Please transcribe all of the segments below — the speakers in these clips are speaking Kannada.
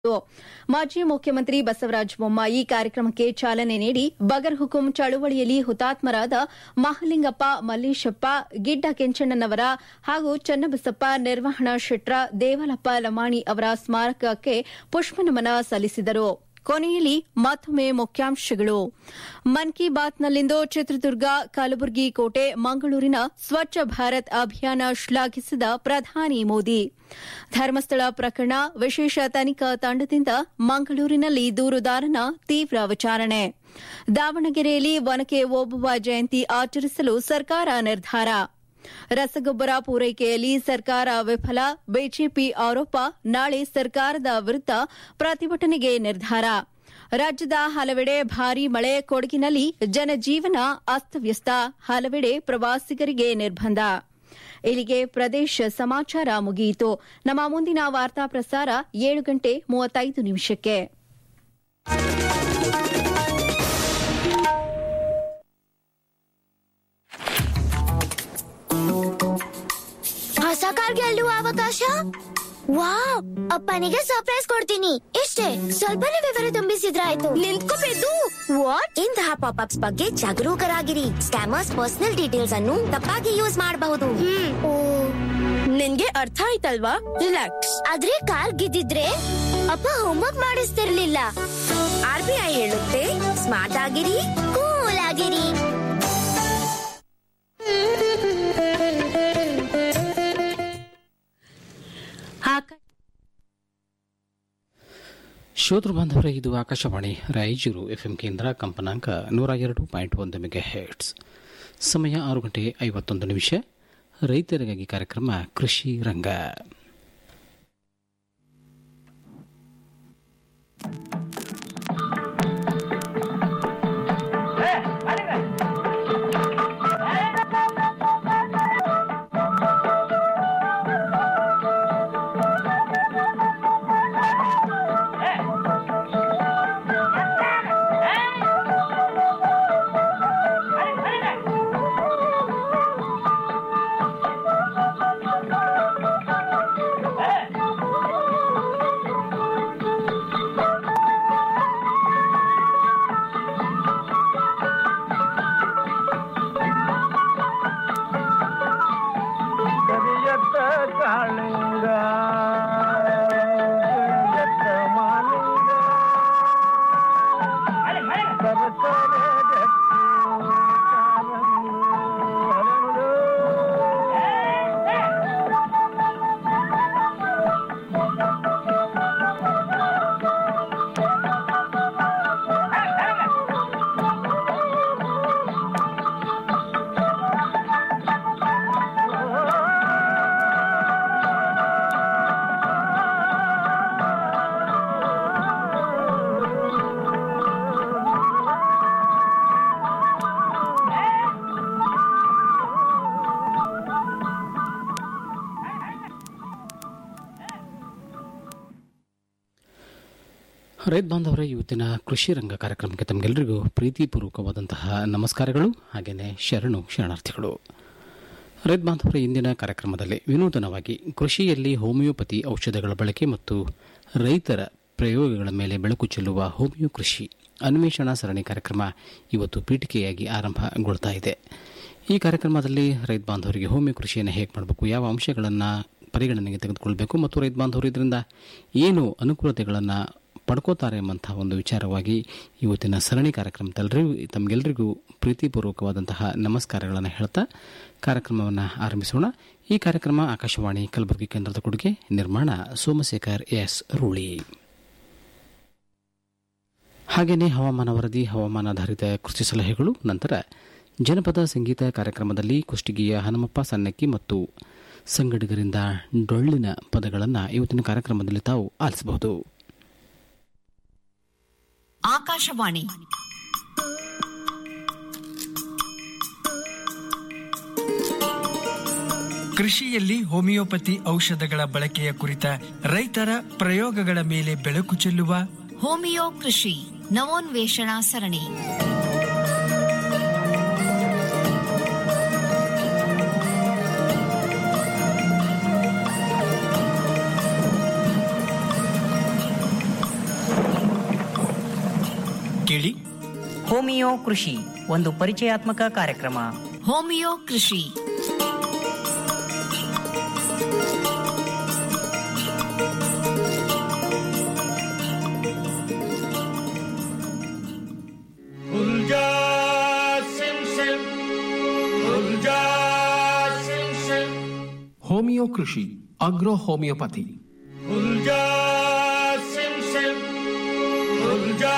ಮಾಜಿ ಮುಖ್ಯಮಂತ್ರಿ ಬಸವರಾಜ ಬೊಮ್ಮಾಯಿ ಕಾರ್ಯಕ್ರಮಕ್ಕೆ ಚಾಲನೆ ನೀಡಿ ಬಗರ್ ಹುಕುಂ ಚಳುವಳಿಯಲ್ಲಿ ಹುತಾತ್ಮರಾದ ಮಹಲಿಂಗಪ್ಪ ಮಲ್ಲೇಶಪ್ಪ ಗಿಡ್ಡ ಕೆಂಚಣ್ಣನವರ ಹಾಗೂ ಚನ್ನಬಸಪ್ಪ ನಿರ್ವಹಣಾ ಶೆಟ್ರ ದೇವಲಪ್ಪ ಲಮಾಣಿ ಅವರ ಸ್ಮಾರಕಕ್ಕೆ ಪುಷ್ಪನಮನ ಸಲ್ಲಿಸಿದರು ಕೊನೆಯಲ್ಲಿ ಮತ್ತೊಮ್ಮೆ ಮುಖ್ಯಾಂಶಗಳು ಮನ್ ಕಿ ಬಾತ್ನಲ್ಲಿಂದು ಚಿತ್ರದುರ್ಗ ಕಲಬುರಗಿ ಕೋಟೆ ಮಂಗಳೂರಿನ ಸ್ವಚ್ಛ ಭಾರತ್ ಅಭಿಯಾನ ಶ್ಲಾಘಿಸಿದ ಪ್ರಧಾನಿ ಮೋದಿ ಧರ್ಮಸ್ಥಳ ಪ್ರಕರಣ ವಿಶೇಷ ತನಿಖಾ ತಂಡದಿಂದ ಮಂಗಳೂರಿನಲ್ಲಿ ದೂರುದಾರನ ತೀವ್ರ ವಿಚಾರಣೆ ದಾವಣಗೆರೆಯಲ್ಲಿ ಒನಕೆ ಓಬವ್ವ ಜಯಂತಿ ಆಚರಿಸಲು ಸರ್ಕಾರ ನಿರ್ಧಾರ ರಸಗೊಬ್ಬರ ಪೂರೈಕೆಯಲ್ಲಿ ಸರ್ಕಾರ ವಿಫಲ ಬಿಜೆಪಿ ಆರೋಪ ನಾಳೆ ಸರ್ಕಾರದ ವಿರುದ್ದ ಪ್ರತಿಭಟನೆಗೆ ನಿರ್ಧಾರ ರಾಜ್ಯದ ಹಲವೆಡೆ ಭಾರೀ ಮಳೆ ಕೊಡಗಿನಲ್ಲಿ ಜನಜೀವನ ಅಸ್ತವ್ಯಸ್ತ ಹಲವೆಡೆ ಪ್ರವಾಸಿಗರಿಗೆ ನಿರ್ಬಂಧ ಇಲ್ಲಿಗೆ ಪ್ರದೇಶ ಸಮಾಚಾರ ಮುಗಿಯಿತು ನಮ್ಮ ಮುಂದಿನ ವಾರ್ತಾ ಪ್ರಸಾರ ಏಳು ಗಂಟೆ ಮೂವತ್ತೈದು ನಿಮಿಷಕ್ಕೆ ಹೊಸ ಕಾರ್ ಗೆಲ್ಲುವ ಅವಕಾಶ ವಾವ್ ಅಪ್ಪನಿಗೆ ಸರ್ಪ್ರೈಸ್ ಕೊಡ್ತೀನಿ ಇಷ್ಟೇ ಸ್ವಲ್ಪನೇ ವಿವರ ತುಂಬಿಸಿದ್ರಾಯ್ತು ನಿಂತ್ಕೋಬೇಕು ವಾಟ್ ಇಂತಹ ಪಾಪ್ ಅಪ್ಸ್ ಬಗ್ಗೆ ಜಾಗರೂಕರಾಗಿರಿ ಸ್ಕ್ಯಾಮರ್ಸ್ ಪರ್ಸನಲ್ ಡೀಟೇಲ್ಸ್ ಅನ್ನು ತಪ್ಪಾಗಿ ಯೂಸ್ ಮಾಡಬಹುದು ನಿನ್ಗೆ ಅರ್ಥ ಆಯ್ತಲ್ವಾ ರಿಲ್ಯಾಕ್ಸ್ ಆದ್ರೆ ಕಾರ್ ಗೆದ್ದಿದ್ರೆ ಅಪ್ಪ ಹೋಮ್ವರ್ಕ್ ಮಾಡಿಸ್ತಿರ್ಲಿಲ್ಲ ಆರ್ ಬಿ ಐ ಹೇಳುತ್ತೆ ಸ್ಮಾರ್ಟ್ ಆಗಿರಿ ಕೂಲ್ ಆಗಿರಿ ಶ್ರೋತೃ ಬಾಂಧವರೇ ಇದು ಆಕಾಶವಾಣಿ ರಾಯಚೂರು ಎಫ್ಎಂ ಕೇಂದ್ರ ಕಂಪನಾಂಕ ನೂರ ಎರಡು ಪಾಯಿಂಟ್ ಒಂದು ಮೆಗಾ ಹೆಡ್ಸ್ ಸಮಯ ಆರು ಗಂಟೆ ಐವತ್ತೊಂದು ನಿಮಿಷ ರೈತರಿಗಾಗಿ ಕಾರ್ಯಕ್ರಮ ಕೃಷಿ ರಂಗ ಕರಿಯತ್ತ ಕಾಳಿಂಗ ಕರಿಯತ್ತ ಮಾಲಿಂಗ ಸರಸರ ಗಟ್ಟಿ ಕಾರಂದು ಹರಳು. ರೈತ ಬಾಂಧವರೇ ಇವತ್ತಿನ ಕೃಷಿ ರಂಗ ಕಾರ್ಯಕ್ರಮಕ್ಕೆ ತಮಗೆಲ್ಲರಿಗೂ ಪ್ರೀತಿಪೂರ್ವಕವಾದಂತಹ ನಮಸ್ಕಾರಗಳು ಹಾಗೆಯೇ ಶರಣು ಶರಣಾರ್ಥಿಗಳು ರೈತ ಬಾಂಧವರ ಇಂದಿನ ಕಾರ್ಯಕ್ರಮದಲ್ಲಿ ವಿನೂತನವಾಗಿ ಕೃಷಿಯಲ್ಲಿ ಹೋಮಿಯೋಪತಿ ಔಷಧಗಳ ಬಳಕೆ ಮತ್ತು ರೈತರ ಪ್ರಯೋಗಗಳ ಮೇಲೆ ಬೆಳಕು ಚೆಲ್ಲುವ ಹೋಮಿಯೋ ಕೃಷಿ ಅನ್ವೇಷಣಾ ಸರಣಿ ಕಾರ್ಯಕ್ರಮ ಇವತ್ತು ಪೀಠಿಕೆಯಾಗಿ ಆರಂಭಗೊಳ್ತಾ ಇದೆ ಈ ಕಾರ್ಯಕ್ರಮದಲ್ಲಿ ರೈತ ಬಾಂಧವರಿಗೆ ಹೋಮಿಯೋ ಕೃಷಿಯನ್ನು ಹೇಗೆ ಮಾಡಬೇಕು ಯಾವ ಅಂಶಗಳನ್ನು ಪರಿಗಣನೆಗೆ ತೆಗೆದುಕೊಳ್ಬೇಕು ಮತ್ತು ರೈತ ಬಾಂಧವರು ಇದರಿಂದ ಏನು ಅನುಕೂಲತೆಗಳನ್ನು ಪಡ್ಕೋತಾರೆ ಎಂಬಂತಹ ಒಂದು ವಿಚಾರವಾಗಿ ಇವತ್ತಿನ ಸರಣಿ ಕಾರ್ಯಕ್ರಮದಲ್ಲರೂ ತಮಗೆಲ್ಲರಿಗೂ ಪ್ರೀತಿಪೂರ್ವಕವಾದಂತಹ ನಮಸ್ಕಾರಗಳನ್ನು ಹೇಳ್ತಾ ಕಾರ್ಯಕ್ರಮವನ್ನು ಆರಂಭಿಸೋಣ ಈ ಕಾರ್ಯಕ್ರಮ ಆಕಾಶವಾಣಿ ಕಲಬುರಗಿ ಕೇಂದ್ರದ ಕೊಡುಗೆ ನಿರ್ಮಾಣ ಸೋಮಶೇಖರ್ ಎಸ್ ರೂಳಿ ಹಾಗೆಯೇ ಹವಾಮಾನ ವರದಿ ಹವಾಮಾನಾಧಾರಿತ ಕೃಷಿ ಸಲಹೆಗಳು ನಂತರ ಜನಪದ ಸಂಗೀತ ಕಾರ್ಯಕ್ರಮದಲ್ಲಿ ಕುಷ್ಟಗಿಯ ಹನುಮಪ್ಪ ಸನ್ನಕ್ಕಿ ಮತ್ತು ಸಂಗಡಿಗರಿಂದ ಡೊಳ್ಳಿನ ಪದಗಳನ್ನು ಇವತ್ತಿನ ಕಾರ್ಯಕ್ರಮದಲ್ಲಿ ತಾವು ಆಲಿಸಬಹುದು ಆಕಾಶವಾಣಿ ಕೃಷಿಯಲ್ಲಿ ಹೋಮಿಯೋಪತಿ ಔಷಧಗಳ ಬಳಕೆಯ ಕುರಿತ ರೈತರ ಪ್ರಯೋಗಗಳ ಮೇಲೆ ಬೆಳಕು ಚೆಲ್ಲುವ ಹೋಮಿಯೋ ಕೃಷಿ ನವೋನ್ವೇಷಣಾ ಸರಣಿ ಕೇಳಿ ಹೋಮಿಯೋ ಕೃಷಿ ಒಂದು ಪರಿಚಯಾತ್ಮಕ ಕಾರ್ಯಕ್ರಮ ಹೋಮಿಯೋ ಕೃಷಿ ಹುಲ್ಜಾ ಸಿಂ ಸಿಂ ಹುಲ್ಜಾ ಸಿಂ ಸಿಂ ಹೋಮಿಯೋ ಕೃಷಿ ಅಗ್ರೋ ಹೋಮಿಯೋಪತಿ ಹುಲ್ಜಾ ಸಿಂ ಸಿಂ ಹುಲ್ಜಾ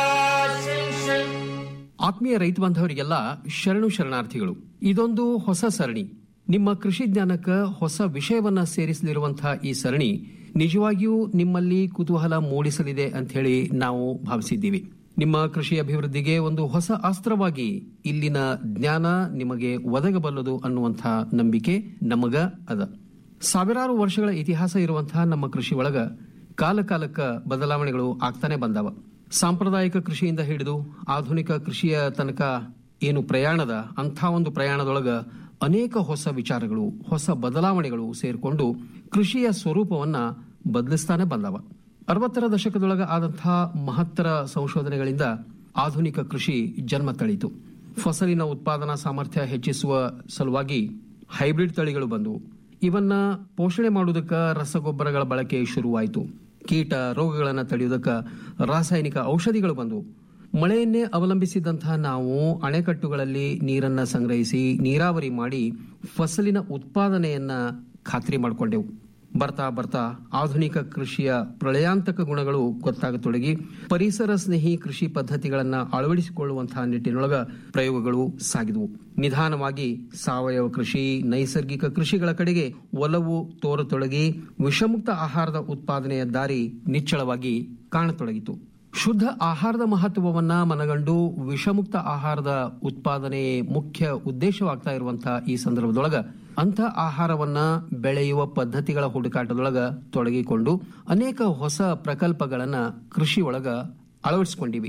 ಸಿಂ ಸಿಂ ಆತ್ಮೀಯ ರೈತ ಬಾಂಧವರಿಗೆಲ್ಲ ಶರಣು ಶರಣಾರ್ಥಿಗಳು ಇದೊಂದು ಹೊಸ ಸರಣಿ ನಿಮ್ಮ ಕೃಷಿ ಜ್ಞಾನಕ್ಕೆ ಹೊಸ ವಿಷಯವನ್ನ ಸೇರಿಸಲಿರುವಂತಹ ಈ ಸರಣಿ ನಿಜವಾಗಿಯೂ ನಿಮ್ಮಲ್ಲಿ ಕುತೂಹಲ ಮೂಡಿಸಲಿದೆ ಅಂತ ಹೇಳಿ ನಾವು ಭಾವಿಸಿದ್ದೀವಿ ನಿಮ್ಮ ಕೃಷಿ ಅಭಿವೃದ್ಧಿಗೆ ಒಂದು ಹೊಸ ಅಸ್ತ್ರವಾಗಿ ಇಲ್ಲಿನ ಜ್ಞಾನ ನಿಮಗೆ ಒದಗಬಲ್ಲದು ಅನ್ನುವಂಥ ನಂಬಿಕೆ ನಮಗ ಅದ ಸಾವಿರಾರು ವರ್ಷಗಳ ಇತಿಹಾಸ ಇರುವಂತಹ ನಮ್ಮ ಕೃಷಿ ಒಳಗ ಕಾಲ ಕಾಲಕ್ಕ ಬದಲಾವಣೆಗಳು ಆಗ್ತಾನೆ ಬಂದವ ಸಾಂಪ್ರದಾಯಿಕ ಕೃಷಿಯಿಂದ ಹಿಡಿದು ಆಧುನಿಕ ಕೃಷಿಯ ತನಕ ಏನು ಪ್ರಯಾಣದ ಅಂಥ ಒಂದು ಪ್ರಯಾಣದೊಳಗ ಅನೇಕ ಹೊಸ ವಿಚಾರಗಳು ಹೊಸ ಬದಲಾವಣೆಗಳು ಸೇರಿಕೊಂಡು ಕೃಷಿಯ ಸ್ವರೂಪವನ್ನ ಬದಲಿಸ್ತಾನೆ ಬಂದವ ಅರವತ್ತರ ದಶಕದೊಳಗ ಆದಂತಹ ಮಹತ್ತರ ಸಂಶೋಧನೆಗಳಿಂದ ಆಧುನಿಕ ಕೃಷಿ ಜನ್ಮ ತಳಿತು ಫಸಲಿನ ಉತ್ಪಾದನಾ ಸಾಮರ್ಥ್ಯ ಹೆಚ್ಚಿಸುವ ಸಲುವಾಗಿ ಹೈಬ್ರಿಡ್ ತಳಿಗಳು ಬಂದವು ಇವನ್ನ ಪೋಷಣೆ ಮಾಡುವುದಕ್ಕ ರಸಗೊಬ್ಬರಗಳ ಬಳಕೆ ಶುರುವಾಯಿತು ಕೀಟ ರೋಗಗಳನ್ನು ತಡೆಯುವುದಕ್ಕ ರಾಸಾಯನಿಕ ಔಷಧಿಗಳು ಬಂದವು ಮಳೆಯನ್ನೇ ಅವಲಂಬಿಸಿದಂತಹ ನಾವು ಅಣೆಕಟ್ಟುಗಳಲ್ಲಿ ನೀರನ್ನ ಸಂಗ್ರಹಿಸಿ ನೀರಾವರಿ ಮಾಡಿ ಫಸಲಿನ ಉತ್ಪಾದನೆಯನ್ನ ಖಾತ್ರಿ ಮಾಡಿಕೊಂಡೆವು ಬರ್ತಾ ಬರ್ತಾ ಆಧುನಿಕ ಕೃಷಿಯ ಪ್ರಳಯಾಂತಕ ಗುಣಗಳು ಗೊತ್ತಾಗತೊಡಗಿ ಪರಿಸರ ಸ್ನೇಹಿ ಕೃಷಿ ಪದ್ಧತಿಗಳನ್ನ ಅಳವಡಿಸಿಕೊಳ್ಳುವಂತಹ ನಿಟ್ಟಿನೊಳಗ ಪ್ರಯೋಗಗಳು ಸಾಗಿದವು ನಿಧಾನವಾಗಿ ಸಾವಯವ ಕೃಷಿ ನೈಸರ್ಗಿಕ ಕೃಷಿಗಳ ಕಡೆಗೆ ಒಲವು ತೋರತೊಡಗಿ ವಿಷಮುಕ್ತ ಆಹಾರದ ಉತ್ಪಾದನೆಯ ದಾರಿ ನಿಚ್ಚಳವಾಗಿ ಕಾಣತೊಡಗಿತು ಶುದ್ಧ ಆಹಾರದ ಮಹತ್ವವನ್ನ ಮನಗಂಡು ವಿಷಮುಕ್ತ ಆಹಾರದ ಉತ್ಪಾದನೆ ಮುಖ್ಯ ಉದ್ದೇಶವಾಗ್ತಾ ಇರುವಂತಹ ಈ ಸಂದರ್ಭದೊಳಗ ಅಂಥ ಆಹಾರವನ್ನ ಬೆಳೆಯುವ ಪದ್ಧತಿಗಳ ಹುಡುಕಾಟದೊಳಗ ತೊಡಗಿಕೊಂಡು ಅನೇಕ ಹೊಸ ಪ್ರಕಲ್ಪಗಳನ್ನ ಕೃಷಿ ಒಳಗ ಅಳವಡಿಸಿಕೊಂಡಿವಿ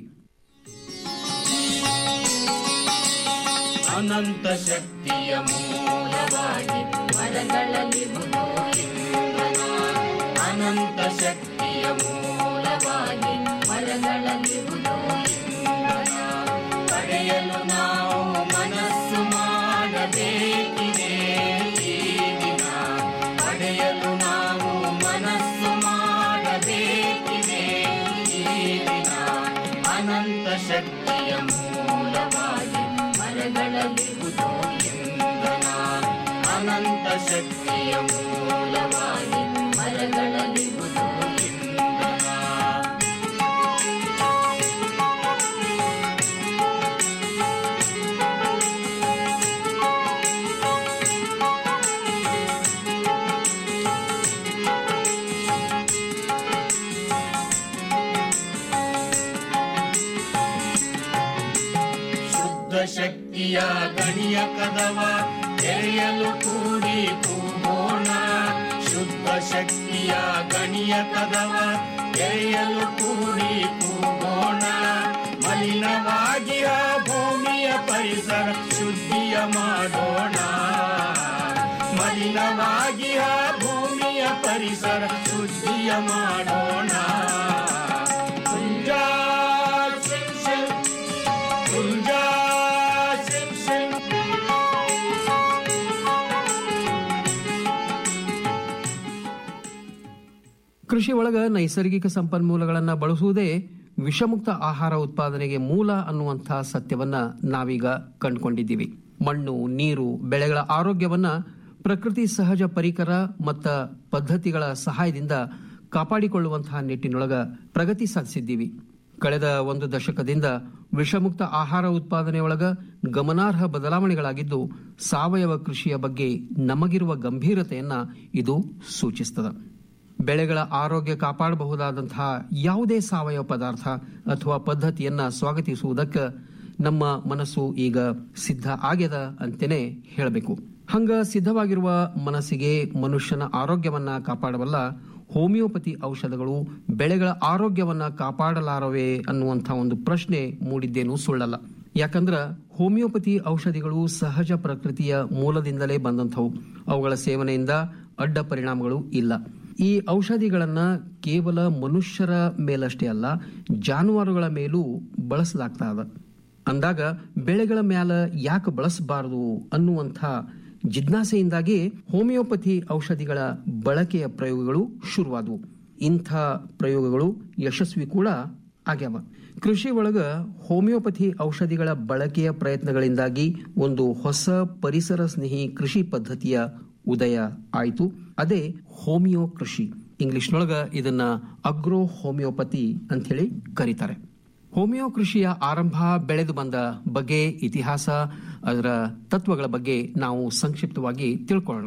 ಅನಂತ ಶಕ್ತಿಯ ಮೂಲವಾಗಿ ಮರಗಳಲ್ಲಿರುವುದು ಇಂಧನ. ಅನಂತ ಶಕ್ತಿಯ ಮೂಲವಾಗಿ ಮರಗಳಲ್ಲಿರುವುದು ಇಂಧನ. ಪಡೆಯಲು ನಾವು ಮನಸ್ಸು ಮಾಡಬೇಕಿದೆ ಈ ದಿನ ಪಡೆಯಲು ನಾವು ಮನಸ್ಸು ಮಾಡಬೇಕಿದೆ ಈ ದಿನ ಅನಂತ ಶಕ್ತಿಯ ಮೂಲವಾಗಿ ಮರಗಳಲ್ಲಿರುವುದು ಇಂಧನ ಅನಂತ ಶಕ್ತಿಯ ಮೂಲವಾಗಿ ಮರಗಳಲ್ಲಿರುವುದು ಇಂಧನ ಶುದ್ಧ ಶಕ್ತಿಯ ಗಣಿಯ ಕದವ ತೆರೆಯಲು ಕೂಡಿ ಕೂಗೋಣ ಶುದ್ಧ ಶಕ್ತಿಯ ಗಣಿಯ ಕದವ ತೆರೆಯಲು ಕೂಡಿ ಕೂಗೋಣ ಮಲಿನವಾಗಿಯ ಭೂಮಿಯ ಪರಿಸರ ಶುದ್ಧಿಯ ಮಾಡೋಣ ಮಲಿನವಾಗಿಯ ಭೂಮಿಯ ಪರಿಸರ ಶುದ್ಧಿಯ ಮಾಡೋಣ ಕುಂಜಾ ಸಿಂ ಸಿಂ ಕುಂಜಾ ಸಿಂ ಸಿಂ ಕೃಷಿ ಒಳಗ ನೈಸರ್ಗಿಕ ಸಂಪನ್ಮೂಲಗಳನ್ನ ಬಳಸುವುದೇ ವಿಷಮುಕ್ತ ಆಹಾರ ಉತ್ಪಾದನೆಗೆ ಮೂಲ ಅನ್ನುವಂತಹ ಸತ್ಯವನ್ನ ನಾವೀಗ ಕಂಡುಕೊಂಡಿದ್ದೀವಿ ಮಣ್ಣು ನೀರು ಬೆಳೆಗಳ ಆರೋಗ್ಯವನ್ನ ಪ್ರಕೃತಿ ಸಹಜ ಪರಿಕರ ಮತ್ತ ಪದ್ಧತಿಗಳ ಸಹಾಯದಿಂದ ಕಾಪಾಡಿಕೊಳ್ಳುವಂತಹ ನಿಟ್ಟಿನೊಳಗ ಪ್ರಗತಿ ಸಾಧಿಸಿದ್ದೀವಿ ಕಳೆದ ಒಂದು ದಶಕದಿಂದ ವಿಷಮುಕ್ತ ಆಹಾರ ಉತ್ಪಾದನೆಯೊಳಗ ಗಮನಾರ್ಹ ಬದಲಾವಣೆಗಳಾಗಿದ್ದು ಸಾವಯವ ಕೃಷಿಯ ಬಗ್ಗೆ ನಮಗಿರುವ ಗಂಭೀರತೆಯನ್ನ ಇದು ಸೂಚಿಸ್ತದೆ ಬೆಳೆಗಳ ಆರೋಗ್ಯ ಕಾಪಾಡಬಹುದಾದಂತಹ ಯಾವುದೇ ಸಾವಯವ ಪದಾರ್ಥ ಅಥವಾ ಪದ್ಧತಿಯನ್ನ ಸ್ವಾಗತಿಸುವುದಕ್ಕೆ ನಮ್ಮ ಮನಸ್ಸು ಈಗ ಸಿದ್ಧ ಆಗ್ಯದ ಅಂತೇನೆ ಹೇಳಬೇಕು ಹಂಗ ಸಿದ್ಧವಾಗಿರುವ ಮನಸ್ಸಿಗೆ ಮನುಷ್ಯನ ಆರೋಗ್ಯವನ್ನ ಕಾಪಾಡಬಲ್ಲ ಹೋಮಿಯೋಪತಿ ಔಷಧಗಳು ಬೆಳೆಗಳ ಆರೋಗ್ಯವನ್ನ ಕಾಪಾಡಲಾರವೇ ಅನ್ನುವಂಥ ಒಂದು ಪ್ರಶ್ನೆ ಮೂಡಿದ್ದೇನು ಸುಳ್ಳಲ್ಲ ಯಾಕಂದ್ರ ಹೋಮಿಯೋಪತಿ ಔಷಧಿಗಳು ಸಹಜ ಪ್ರಕೃತಿಯ ಮೂಲದಿಂದಲೇ ಬಂದಂಥವು ಅವುಗಳ ಸೇವನೆಯಿಂದ ಅಡ್ಡ ಪರಿಣಾಮಗಳು ಇಲ್ಲ ಈ ಔಷಧಿಗಳನ್ನ ಕೇವಲ ಮನುಷ್ಯರ ಮೇಲಷ್ಟೇ ಅಲ್ಲ ಜಾನುವಾರುಗಳ ಮೇಲೂ ಬಳಸಲಾಗ್ತಾ ಅದ ಅಂದಾಗ ಬೆಳೆಗಳ ಮ್ಯಾಲ ಯಾಕೆ ಬಳಸಬಾರದು ಅನ್ನುವಂಥ ಜಿಜ್ಞಾಸೆಯಿಂದಾಗಿ ಹೋಮಿಯೋಪತಿ ಔಷಧಿಗಳ ಬಳಕೆಯ ಪ್ರಯೋಗಗಳು ಶುರುವಾದವು ಇಂಥ ಪ್ರಯೋಗಗಳು ಯಶಸ್ವಿ ಕೂಡ ಆಗ್ಯಾವ ಕೃಷಿ ಒಳಗ ಹೋಮಿಯೋಪತಿ ಔಷಧಿಗಳ ಬಳಕೆಯ ಪ್ರಯತ್ನಗಳಿಂದಾಗಿ ಒಂದು ಹೊಸ ಪರಿಸರ ಸ್ನೇಹಿ ಕೃಷಿ ಪದ್ಧತಿಯ ಉದಯ ಆಯಿತು ಅದೇ ಹೋಮಿಯೋ ಕೃಷಿ ಇಂಗ್ಲಿಷ್ನೊಳಗ ಇದನ್ನ ಅಗ್ರೋ ಹೋಮಿಯೋಪತಿ ಅಂತ ಹೇಳಿ ಕರೀತಾರೆ ಹೋಮಿಯೋ ಕೃಷಿಯ ಆರಂಭ ಬೆಳೆದು ಬಂದ ಬಗ್ಗೆ ಇತಿಹಾಸ ಅದರ ತತ್ವಗಳ ಬಗ್ಗೆ ನಾವು ಸಂಕ್ಷಿಪ್ತವಾಗಿ ತಿಳ್ಕೊಳ್ಳೋಣ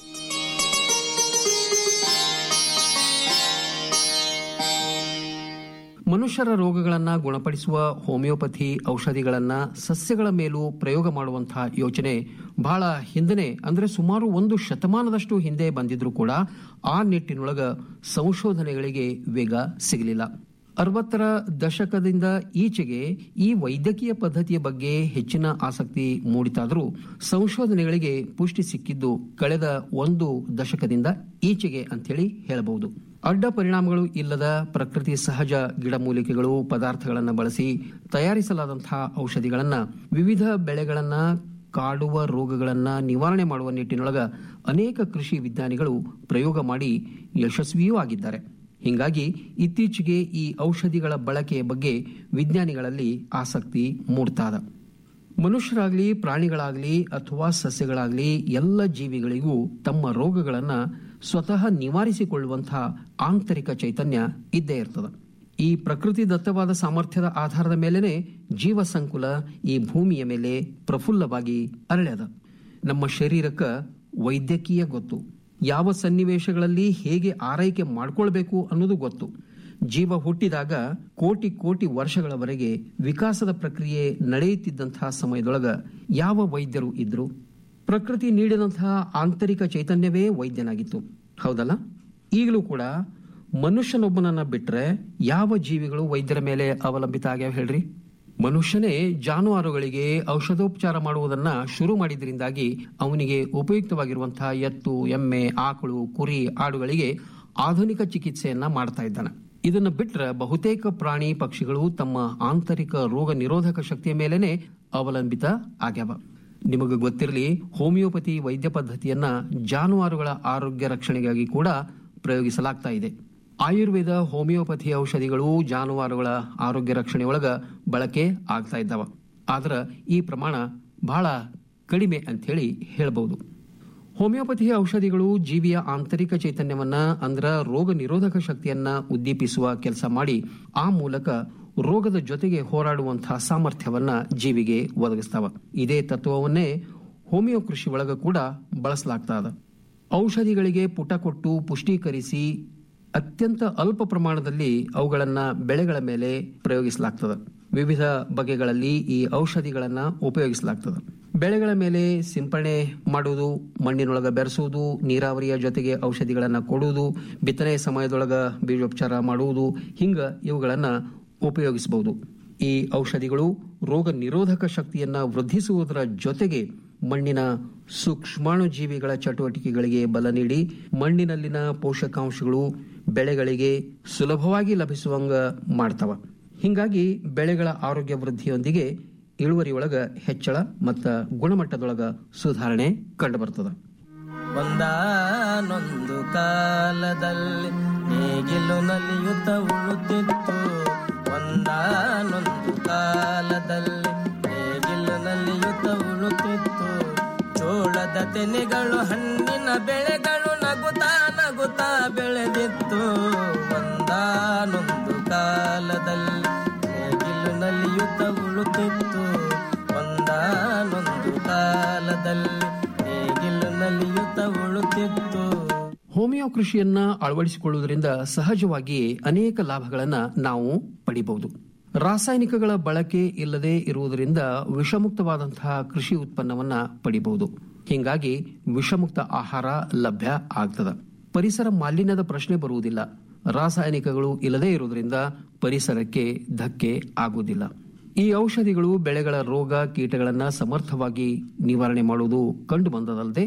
ಮನುಷ್ಯರ ರೋಗಗಳನ್ನ ಗುಣಪಡಿಸುವ ಹೋಮಿಯೋಪತಿ ಔಷಧಿಗಳನ್ನ ಸಸ್ಯಗಳ ಮೇಲೂ ಪ್ರಯೋಗ ಮಾಡುವಂತಹ ಯೋಚನೆ ಬಹಳ ಹಿಂದನೆ ಅಂದ್ರೆ ಸುಮಾರು ಒಂದು ಶತಮಾನದಷ್ಟು ಹಿಂದೆ ಬಂದಿದ್ರು ಕೂಡ ಆ ನಿಟ್ಟಿನೊಳಗ ಸಂಶೋಧನೆಗಳಿಗೆ ವೇಗ ಸಿಗಲಿಲ್ಲ ಅರವತ್ತರ ದಶಕದಿಂದ ಈಚೆಗೆ ಈ ವೈದ್ಯಕೀಯ ಪದ್ಧತಿಯ ಬಗ್ಗೆ ಹೆಚ್ಚಿನ ಆಸಕ್ತಿ ಮೂಡಿತಾದರೂ ಸಂಶೋಧನೆಗಳಿಗೆ ಪುಷ್ಟಿ ಸಿಕ್ಕಿದ್ದು ಕಳೆದ ಒಂದು ದಶಕದಿಂದ ಈಚೆಗೆ ಅಂತೇಳಿ ಹೇಳಬಹುದು ಅಡ್ಡ ಪರಿಣಾಮಗಳು ಇಲ್ಲದ ಪ್ರಕೃತಿ ಸಹಜ ಗಿಡಮೂಲಿಕೆಗಳು ಪದಾರ್ಥಗಳನ್ನು ಬಳಸಿ ತಯಾರಿಸಲಾದಂತಹ ಔಷಧಿಗಳನ್ನ ವಿವಿಧ ಬೆಳೆಗಳನ್ನ ಕಾಡುವ ರೋಗಗಳನ್ನ ನಿವಾರಣೆ ಮಾಡುವ ನಿಟ್ಟಿನೊಳಗ ಅನೇಕ ಕೃಷಿ ವಿಜ್ಞಾನಿಗಳು ಪ್ರಯೋಗ ಮಾಡಿ ಯಶಸ್ವಿಯೂ ಆಗಿದ್ದಾರೆ ಹೀಗಾಗಿ ಇತ್ತೀಚೆಗೆ ಈ ಔಷಧಿಗಳ ಬಳಕೆಯ ಬಗ್ಗೆ ವಿಜ್ಞಾನಿಗಳಲ್ಲಿ ಆಸಕ್ತಿ ಮೂಡ್ತಾದ ಮನುಷ್ಯರಾಗ್ಲಿ ಪ್ರಾಣಿಗಳಾಗ್ಲಿ ಅಥವಾ ಸಸ್ಯಗಳಾಗ್ಲಿ ಎಲ್ಲ ಜೀವಿಗಳಿಗೂ ತಮ್ಮ ರೋಗಗಳನ್ನ ಸ್ವತಃ ನಿವಾರಿಸಿಕೊಳ್ಳುವಂತಹ ಆಂತರಿಕ ಚೈತನ್ಯ ಇದ್ದೇ ಇರ್ತದೆ ಈ ಪ್ರಕೃತಿ ದತ್ತವಾದ ಸಾಮರ್ಥ್ಯದ ಆಧಾರದ ಮೇಲೆನೆ ಜೀವ ಸಂಕುಲ ಈ ಭೂಮಿಯ ಮೇಲೆ ಪ್ರಫುಲ್ಲವಾಗಿ ಅರಳ್ಯದ ನಮ್ಮ ಶರೀರಕ್ಕ ವೈದ್ಯಕೀಯ ಗೊತ್ತು ಯಾವ ಸನ್ನಿವೇಶಗಳಲ್ಲಿ ಹೇಗೆ ಆರೈಕೆ ಮಾಡ್ಕೊಳ್ಬೇಕು ಅನ್ನೋದು ಗೊತ್ತು ಜೀವ ಹುಟ್ಟಿದಾಗ ಕೋಟಿ ಕೋಟಿ ವರ್ಷಗಳವರೆಗೆ ವಿಕಾಸದ ಪ್ರಕ್ರಿಯೆ ನಡೆಯುತ್ತಿದ್ದಂತಹ ಸಮಯದೊಳಗ ಯಾವ ವೈದ್ಯರು ಇದ್ರು ಪ್ರಕೃತಿ ನೀಡಿದಂತಹ ಆಂತರಿಕ ಚೈತನ್ಯವೇ ವೈದ್ಯನಾಗಿತ್ತು ಹೌದಲ್ಲ ಈಗಲೂ ಕೂಡ ಮನುಷ್ಯನೊಬ್ಬನನ್ನ ಬಿಟ್ರೆ ಯಾವ ಜೀವಿಗಳು ವೈದ್ಯರ ಮೇಲೆ ಅವಲಂಬಿತ ಆಗ್ಯಾವ ಹೇಳ್ರಿ ಮನುಷ್ಯನೇ ಜಾನುವಾರುಗಳಿಗೆ ಔಷಧೋಪಚಾರ ಮಾಡುವುದನ್ನ ಶುರು ಮಾಡಿದ್ರಿಂದಾಗಿ ಅವನಿಗೆ ಉಪಯುಕ್ತವಾಗಿರುವಂತಹ ಎತ್ತು ಎಮ್ಮೆ ಆಕಳು ಕುರಿ ಆಡುಗಳಿಗೆ ಆಧುನಿಕ ಚಿಕಿತ್ಸೆಯನ್ನ ಮಾಡ್ತಾ ಇದ್ದಾನೆ ಇದನ್ನ ಬಿಟ್ರೆ ಬಹುತೇಕ ಪ್ರಾಣಿ ಪಕ್ಷಿಗಳು ತಮ್ಮ ಆಂತರಿಕ ರೋಗ ನಿರೋಧಕ ಶಕ್ತಿಯ ಮೇಲೆನೆ ಅವಲಂಬಿತ ಆಗ್ಯಾವ ನಿಮಗೆ ಗೊತ್ತಿರಲಿ ಹೋಮಿಯೋಪತಿ ವೈದ್ಯ ಪದ್ಧತಿಯನ್ನ ಜಾನುವಾರುಗಳ ಆರೋಗ್ಯ ರಕ್ಷಣೆಗಾಗಿ ಕೂಡ ಪ್ರಯೋಗಿಸಲಾಗ್ತಾ ಇದೆ ಆಯುರ್ವೇದ ಹೋಮಿಯೋಪತಿ ಔಷಧಿಗಳು ಜಾನುವಾರುಗಳ ಆರೋಗ್ಯ ರಕ್ಷಣೆಯೊಳಗ ಬಳಕೆ ಆಗ್ತಾ ಇದ್ದಾವ ಆದ್ರ ಈ ಪ್ರಮಾಣ ಬಹಳ ಕಡಿಮೆ ಅಂತ ಹೇಳಿ ಹೇಳಬಹುದು ಹೋಮಿಯೋಪತಿ ಔಷಧಿಗಳು ಜೀವಿಯ ಆಂತರಿಕ ಚೈತನ್ಯವನ್ನ ಅಂದ್ರ ರೋಗ ನಿರೋಧಕ ಶಕ್ತಿಯನ್ನ ಉದ್ದೀಪಿಸುವ ಕೆಲಸ ಮಾಡಿ ಆ ಮೂಲಕ ರೋಗದ ಜೊತೆಗೆ ಹೋರಾಡುವಂತಹ ಸಾಮರ್ಥ್ಯವನ್ನ ಜೀವಿಗೆ ಒದಗಿಸ್ತಾವ ಇದೇ ತತ್ವವನ್ನೇ ಹೋಮಿಯೋ ಕೃಷಿ ಒಳಗ ಕೂಡ ಬಳಸಲಾಗ್ತಾ ಅದ ಔಷಧಿಗಳಿಗೆ ಪುಟ ಕೊಟ್ಟು ಪುಷ್ಟೀಕರಿಸಿ ಅತ್ಯಂತ ಅಲ್ಪ ಪ್ರಮಾಣದಲ್ಲಿ ಅವುಗಳನ್ನ ಬೆಳೆಗಳ ಮೇಲೆ ಪ್ರಯೋಗಿಸಲಾಗ್ತದೆ ವಿವಿಧ ಬಗೆಗಳಲ್ಲಿ ಈ ಔಷಧಿಗಳನ್ನ ಉಪಯೋಗಿಸಲಾಗ್ತದೆ ಬೆಳೆಗಳ ಮೇಲೆ ಸಿಂಪರಣೆ ಮಾಡುವುದು ಮಣ್ಣಿನೊಳಗ ಬೆರೆಸುವುದು ನೀರಾವರಿಯ ಜೊತೆಗೆ ಔಷಧಿಗಳನ್ನ ಕೊಡುವುದು ಬಿತ್ತನೆ ಸಮಯದೊಳಗ ಬೀಜೋಪಚಾರ ಮಾಡುವುದು ಹಿಂಗ ಇವುಗಳನ್ನ ಉಪಯೋಗಿಸಬಹುದು ಈ ಔಷಧಿಗಳು ರೋಗ ನಿರೋಧಕ ಶಕ್ತಿಯನ್ನ ವೃದ್ಧಿಸುವುದರ ಜೊತೆಗೆ ಮಣ್ಣಿನ ಸೂಕ್ಷ್ಮಾಣು ಜೀವಿಗಳ ಚಟುವಟಿಕೆಗಳಿಗೆ ಬಲ ನೀಡಿ ಮಣ್ಣಿನಲ್ಲಿನ ಪೋಷಕಾಂಶಗಳು ಬೆಳೆಗಳಿಗೆ ಸುಲಭವಾಗಿ ಲಭಿಸುವಂಗ ಮಾಡ್ತಾವ ಹಿಂಗಾಗಿ ಬೆಳೆಗಳ ಆರೋಗ್ಯ ವೃದ್ಧಿಯೊಂದಿಗೆ ಇಳುವರಿಯೊಳಗ ಹೆಚ್ಚಳ ಮತ್ತ ಗುಣಮಟ್ಟದೊಳಗ ಸುಧಾರಣೆ ಕಂಡುಬರ್ತದ ಒಂದಾನೊಂದು ಕಾಲದಲ್ಲಿ ನೇಗಿಲು ನಲಿಯುತ್ತ ಉಳುತ್ತಿತ್ತು ಒಂದಾನೊಂದು ಕಾಲದಲ್ಲಿ ನೇಗಿಲು ನಲಿಯುತ್ತ ಉಳುತ್ತಿತ್ತು ಚೋಳದ ತೆನೆಗಳು ಹಣ್ಣಿನ ಬೆಳೆಗಳು ನಗುತ್ತಾ ನಗುತ್ತಾ ಬೆಳೆದಿತ್ತು ಒಂದಾನೊಂದು ಕಾಲದಲ್ಲಿ ನೇಗಿಲು ನಲಿಯುತ್ತ ಉಳುತ್ತಿತ್ತು ಒಂದಾನೊಂದು ಕಾಲದಲ್ಲಿ ನೇಗಿಲು ನಲಿಯುತ್ತ ಉಳುತ್ತಿತ್ತು ಹೋಮಿಯೋ ಕೃಷಿಯನ್ನ ಅಳವಡಿಸಿಕೊಳ್ಳುವುದರಿಂದ ಸಹಜವಾಗಿ ಅನೇಕ ಲಾಭಗಳನ್ನ ನಾವು ಪಡಿಬಹುದು ರಾಸಾಯನಿಕಗಳ ಬಳಕೆ ಇಲ್ಲದೆ ಇರುವುದರಿಂದ ವಿಷಮುಕ್ತವಾದಂತಹ ಕೃಷಿ ಉತ್ಪನ್ನವನ್ನ ಪಡಿಬಹುದು ಹೀಗಾಗಿ ವಿಷಮುಕ್ತ ಆಹಾರ ಲಭ್ಯ ಆಗ್ತದ ಪರಿಸರ ಮಾಲಿನ್ಯದ ಪ್ರಶ್ನೆ ಬರುವುದಿಲ್ಲ ರಾಸಾಯನಿಕಗಳು ಇಲ್ಲದೆ ಇರುವುದರಿಂದ ಪರಿಸರಕ್ಕೆ ಧಕ್ಕೆ ಆಗುವುದಿಲ್ಲ ಈ ಔಷಧಿಗಳು ಬೆಳೆಗಳ ರೋಗ ಕೀಟಗಳನ್ನ ಸಮರ್ಥವಾಗಿ ನಿವಾರಣೆ ಮಾಡುವುದು ಕಂಡು ಬಂದದಲ್ಲದೆ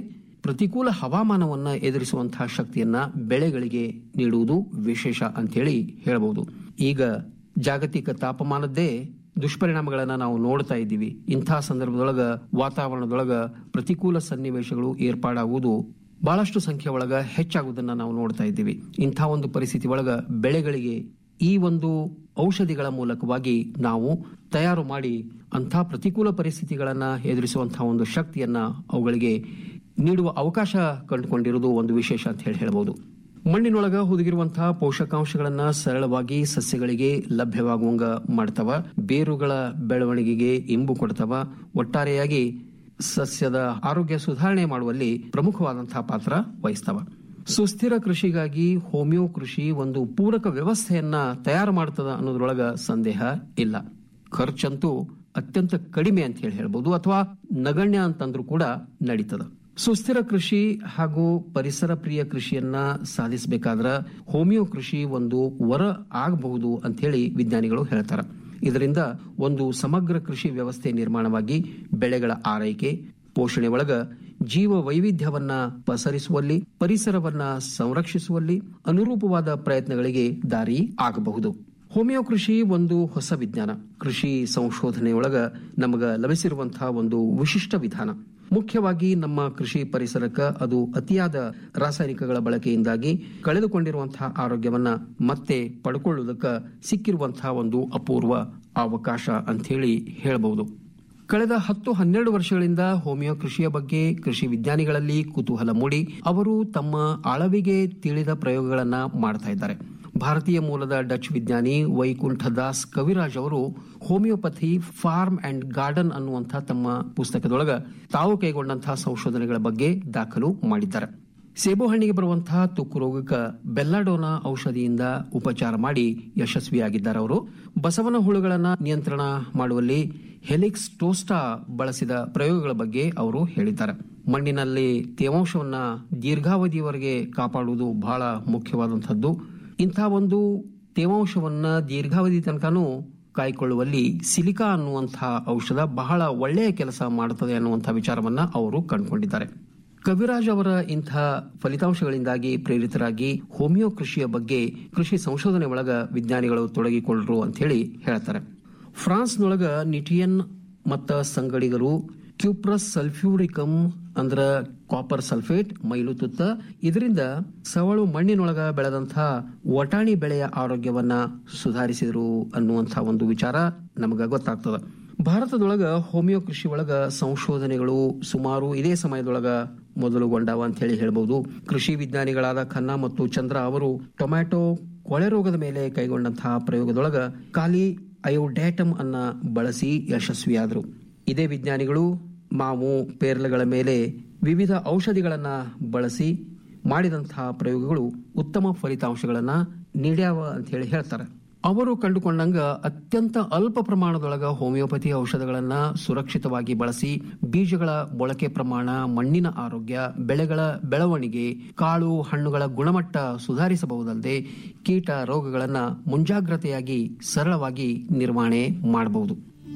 ಪ್ರತಿಕೂಲ ಹವಾಮಾನವನ್ನ ಎದುರಿಸುವಂತಹ ಶಕ್ತಿಯನ್ನ ಬೆಳೆಗಳಿಗೆ ನೀಡುವುದು ವಿಶೇಷ ಅಂತೇಳಿ ಹೇಳಬಹುದು ಈಗ ಜಾಗತಿಕ ತಾಪಮಾನದ್ದೇ ದುಷ್ಪರಿಣಾಮಗಳನ್ನ ನಾವು ನೋಡ್ತಾ ಇದ್ದೀವಿ ಇಂತಹ ಸಂದರ್ಭದೊಳಗ ವಾತಾವರಣದೊಳಗ ಪ್ರತಿಕೂಲ ಸನ್ನಿವೇಶಗಳು ಏರ್ಪಾಡಾಗುವುದು ಬಹಳಷ್ಟು ಸಂಖ್ಯೆ ಒಳಗ ಹೆಚ್ಚಾಗುವುದನ್ನ ನಾವು ನೋಡ್ತಾ ಇದ್ದೀವಿ ಇಂಥ ಒಂದು ಪರಿಸ್ಥಿತಿ ಒಳಗ ಬೆಳೆಗಳಿಗೆ ಈ ಒಂದು ಔಷಧಿಗಳ ಮೂಲಕವಾಗಿ ನಾವು ತಯಾರು ಮಾಡಿ ಅಂಥ ಪ್ರತಿಕೂಲ ಪರಿಸ್ಥಿತಿಗಳನ್ನ ಎದುರಿಸುವಂತಹ ಒಂದು ಶಕ್ತಿಯನ್ನ ಅವುಗಳಿಗೆ ನೀಡುವ ಅವಕಾಶ ಕಂಡುಕೊಂಡಿರುವುದು ಒಂದು ವಿಶೇಷ ಅಂತ ಹೇಳಿ ಹೇಳಬಹುದು ಮಣ್ಣಿನೊಳಗ ಹುದುಗಿರುವಂತಹ ಪೋಷಕಾಂಶಗಳನ್ನ ಸರಳವಾಗಿ ಸಸ್ಯಗಳಿಗೆ ಲಭ್ಯವಾಗುವಂಗ ಮಾಡ್ತವ ಬೇರುಗಳ ಬೆಳವಣಿಗೆಗೆ ಇಂಬು ಕೊಡ್ತವ ಒಟ್ಟಾರೆಯಾಗಿ ಸಸ್ಯದ ಆರೋಗ್ಯ ಸುಧಾರಣೆ ಮಾಡುವಲ್ಲಿ ಪ್ರಮುಖವಾದಂತಹ ಪಾತ್ರ ವಹಿಸ್ತವ ಸುಸ್ಥಿರ ಕೃಷಿಗಾಗಿ ಹೋಮಿಯೋ ಕೃಷಿ ಒಂದು ಪೂರಕ ವ್ಯವಸ್ಥೆಯನ್ನ ತಯಾರು ಮಾಡ್ತದ ಅನ್ನೋದ್ರೊಳಗ ಸಂದೇಹ ಇಲ್ಲ ಖರ್ಚಂತೂ ಅತ್ಯಂತ ಕಡಿಮೆ ಅಂತ ಹೇಳಿ ಹೇಳ್ಬೋದು ಅಥವಾ ನಗಣ್ಯ ಅಂತಂದ್ರೂ ಕೂಡ ನಡೀತದ ಸುಸ್ಥಿರ ಕೃಷಿ ಹಾಗೂ ಪರಿಸರ ಪ್ರಿಯ ಕೃಷಿಯನ್ನ ಸಾಧಿಸಬೇಕಾದ್ರ ಹೋಮಿಯೋ ಕೃಷಿ ಒಂದು ವರ ಆಗಬಹುದು ಅಂತ ಹೇಳಿ ವಿಜ್ಞಾನಿಗಳು ಹೇಳ್ತಾರ ಇದರಿಂದ ಒಂದು ಸಮಗ್ರ ಕೃಷಿ ವ್ಯವಸ್ಥೆ ನಿರ್ಮಾಣವಾಗಿ ಬೆಳೆಗಳ ಆರೈಕೆ ಪೋಷಣೆ ಒಳಗ ಜೀವ ವೈವಿಧ್ಯವನ್ನ ಪಸರಿಸುವಲ್ಲಿ ಪರಿಸರವನ್ನ ಸಂರಕ್ಷಿಸುವಲ್ಲಿ ಅನುರೂಪವಾದ ಪ್ರಯತ್ನಗಳಿಗೆ ದಾರಿ ಆಗಬಹುದು ಹೋಮಿಯೋ ಕೃಷಿ ಒಂದು ಹೊಸ ವಿಜ್ಞಾನ ಕೃಷಿ ಸಂಶೋಧನೆಯೊಳಗ ನಮಗ ಲಭಿಸಿರುವಂತಹ ಒಂದು ವಿಶಿಷ್ಟ ವಿಧಾನ ಮುಖ್ಯವಾಗಿ ನಮ್ಮ ಕೃಷಿ ಪರಿಸರಕ್ಕ ಅದು ಅತಿಯಾದ ರಾಸಾಯನಿಕಗಳ ಬಳಕೆಯಿಂದಾಗಿ ಕಳೆದುಕೊಂಡಿರುವಂತಹ ಆರೋಗ್ಯವನ್ನ ಮತ್ತೆ ಪಡ್ಕೊಳ್ಳುವುದಕ್ಕ ಸಿಕ್ಕಿರುವಂತಹ ಒಂದು ಅಪೂರ್ವ ಅವಕಾಶ ಅಂತ ಹೇಳಿ ಹೇಳಬಹುದು ಕಳೆದ ಹತ್ತು ಹನ್ನೆರಡು ವರ್ಷಗಳಿಂದ ಹೋಮಿಯೋ ಕೃಷಿಯ ಬಗ್ಗೆ ಕೃಷಿ ವಿಜ್ಞಾನಿಗಳಲ್ಲಿ ಕುತೂಹಲ ಮೂಡಿ ಅವರು ತಮ್ಮ ಆಳವಿಗೆ ತಿಳಿದ ಪ್ರಯೋಗಗಳನ್ನ ಮಾಡ್ತಾ ಇದ್ದಾರೆ ಭಾರತೀಯ ಮೂಲದ ಡಚ್ ವಿಜ್ಞಾನಿ ವೈಕುಂಠ ದಾಸ್ ಕವಿರಾಜ್ ಅವರು ಹೋಮಿಯೋಪತಿ ಫಾರ್ಮ್ ಅಂಡ್ ಗಾರ್ಡನ್ ಅನ್ನುವಂತಹ ತಮ್ಮ ಪುಸ್ತಕದೊಳಗ ತಾವು ಕೈಗೊಂಡಂತಹ ಸಂಶೋಧನೆಗಳ ಬಗ್ಗೆ ದಾಖಲು ಮಾಡಿದ್ದಾರೆ ಸೇಬು ಹಣ್ಣಿಗೆ ಬರುವಂತಹ ತುಕ್ಕು ರೋಗಕ್ಕೆ ಬೆಲ್ಲಾಡೋನಾ ಔಷಧಿಯಿಂದ ಉಪಚಾರ ಮಾಡಿ ಯಶಸ್ವಿಯಾಗಿದ್ದಾರೆ ಅವರು ಬಸವನ ಹುಳುಗಳನ್ನ ನಿಯಂತ್ರಣ ಮಾಡುವಲ್ಲಿ ಹೆಲಿಕ್ಸ್ ಟೋಸ್ಟಾ ಬಳಸಿದ ಪ್ರಯೋಗಗಳ ಬಗ್ಗೆ ಅವರು ಹೇಳಿದ್ದಾರೆ ಮಣ್ಣಿನಲ್ಲಿ ತೇವಾಂಶವನ್ನ ದೀರ್ಘಾವಧಿಯವರೆಗೆ ಕಾಪಾಡುವುದು ಬಹಳ ಮುಖ್ಯವಾದಂಥದ್ದು ಇಂಥ ಒಂದು ತೇವಾಂಶವನ್ನ ದೀರ್ಘಾವಧಿ ತನಕನೂ ಕಾಯ್ಕೊಳ್ಳುವಲ್ಲಿ ಸಿಲಿಕಾ ಅನ್ನುವಂತಹ ಔಷಧ ಬಹಳ ಒಳ್ಳೆಯ ಕೆಲಸ ಮಾಡುತ್ತದೆ ಅನ್ನುವಂತಹ ವಿಚಾರವನ್ನ ಅವರು ಕಂಡುಕೊಂಡಿದ್ದಾರೆ ಕವಿರಾಜ್ ಅವರ ಇಂಥ ಫಲಿತಾಂಶಗಳಿಂದಾಗಿ ಪ್ರೇರಿತರಾಗಿ ಹೋಮಿಯೋ ಕೃಷಿಯ ಬಗ್ಗೆ ಕೃಷಿ ಸಂಶೋಧನೆ ಒಳಗ ವಿಜ್ಞಾನಿಗಳು ತೊಡಗಿಕೊಳ್ಳರು ಅಂತ ಹೇಳಿ ಹೇಳ್ತಾರೆ ಫ್ರಾನ್ಸ್ನೊಳಗ ನಿಟಿಯನ್ ಮತ್ತ ಸಂಗಡಿಗರು ಕ್ಯೂಪ್ರಸ್ ಸಲ್ಫ್ಯೂರಿಕಮ್ ಅಂದ್ರ ಕಾಪರ್ ಸಲ್ಫೇಟ್ ಮೈಲು ತುತ್ತ ಇದರಿಂದ ಸವಳು ಮಣ್ಣಿನೊಳಗ ಬೆಳೆದಂತಹ ವಟಾಣಿ ಬೆಳೆಯ ಆರೋಗ್ಯವನ್ನ ಸುಧಾರಿಸಿದರು ಅನ್ನುವಂತಹ ಒಂದು ವಿಚಾರ ನಮಗ ಗೊತ್ತಾಗ್ತದ ಭಾರತದೊಳಗ ಹೋಮಿಯೋ ಕೃಷಿ ಒಳಗ ಸಂಶೋಧನೆಗಳು ಸುಮಾರು ಇದೇ ಸಮಯದೊಳಗ ಮೊದಲುಗೊಂಡವ ಅಂತ ಹೇಳಿ ಹೇಳ್ಬಹುದು ಕೃಷಿ ವಿಜ್ಞಾನಿಗಳಾದ ಖನ್ನಾ ಮತ್ತು ಚಂದ್ರ ಅವರು ಟೊಮ್ಯಾಟೊ ಕೊಳೆ ರೋಗದ ಮೇಲೆ ಕೈಗೊಂಡಂತಹ ಪ್ರಯೋಗದೊಳಗ ಖಾಲಿ ಅಯೋಡ್ಯಾಟಮ್ ಅನ್ನ ಬಳಸಿ ಯಶಸ್ವಿಯಾದರು ಇದೇ ವಿಜ್ಞಾನಿಗಳು ಮಾವು ಪೇರ್ಲೆಗಳ ಮೇಲೆ ವಿವಿಧ ಔಷಧಿಗಳನ್ನ ಬಳಸಿ ಮಾಡಿದಂತಹ ಪ್ರಯೋಗಗಳು ಉತ್ತಮ ಫಲಿತಾಂಶಗಳನ್ನ ನೀಡ್ಯಾವ ಅಂತ ಹೇಳಿ ಹೇಳ್ತಾರೆ ಅವರು ಕಂಡುಕೊಂಡಂಗ ಅತ್ಯಂತ ಅಲ್ಪ ಪ್ರಮಾಣದೊಳಗ ಹೋಮಿಯೋಪತಿ ಔಷಧಗಳನ್ನ ಸುರಕ್ಷಿತವಾಗಿ ಬಳಸಿ ಬೀಜಗಳ ಮೊಳಕೆ ಪ್ರಮಾಣ ಮಣ್ಣಿನ ಆರೋಗ್ಯ ಬೆಳೆಗಳ ಬೆಳವಣಿಗೆ ಕಾಳು ಹಣ್ಣುಗಳ ಗುಣಮಟ್ಟ ಸುಧಾರಿಸಬಹುದಲ್ಲದೆ ಕೀಟ ರೋಗಗಳನ್ನ ಮುಂಜಾಗ್ರತೆಯಾಗಿ ಸರಳವಾಗಿ ನಿರ್ವಹಣೆ ಮಾಡಬಹುದು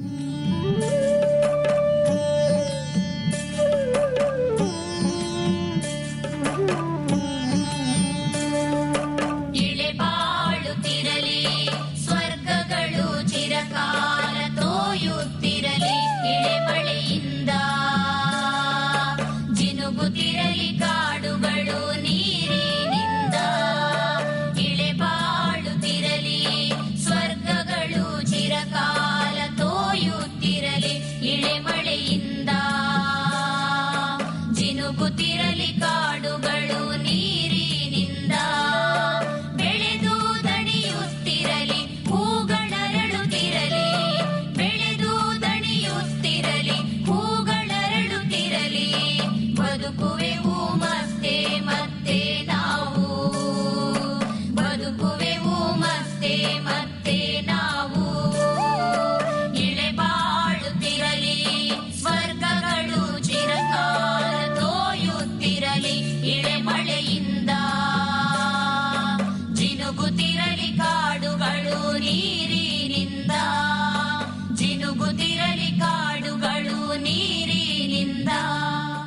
ಇಳೆಬಾಳುತ್ತಿರಲಿ ಸ್ವರ್ಗಗಳು ಚಿರಕಾಲ ತೋಯುತ್ತಿರಲಿ ಇಳೆಮಳೆಯಿಂದ ಜಿನುಗುತ್ತಿರಲಿ ಕಾಡುಗಳು ನೀರಿನಿಂದ ಇಳೆಬಾಳುತ್ತಿರಲಿ ಸ್ವರ್ಗಗಳು ಚಿರಕಾಲ ತೋಯುತ್ತಿರಲಿ ಇಳೆಮಳೆಯಿಂದ ಜಿನುಗುತ್ತಿರಲಿ ಕಾಡುಗಳು ನೀರಿನಿಂದ ಬೆಳೆದು ದಣಿಯುತ್ತಿರಲಿ ಹೂಗಳರಳುತ್ತಿರಲಿ ಬೆಳೆದು ದಣಿಯುತ್ತಿರಲಿ ಹೂಗಳರಳುತ್ತಿರಲಿ ಬದುಕುವೆವು ಮತ್ತೆ ಮತ್ತೆ ನಾವು ಬದುಕುವೆವು ಮತ್ತೆ ಮತ್ತೆ ನಾವು ಇಳೆಬಾಳುತ್ತಿರಲಿ ಸ್ವರ್ಗಗಳು ಚಿರಕಾಲ ತೋಯುತ್ತಿರಲಿ ಇಳೆಮಳೆಯಿಂದ ಜಿನುಗುತ್ತಿರಲಿ ಕಾಡುಗಳು ನೀರಿನಿಂದ ಜಿನುಗುತ್ತಿರಲಿ ಕಾಡುಗಳು ನೀರಿನಿಂದ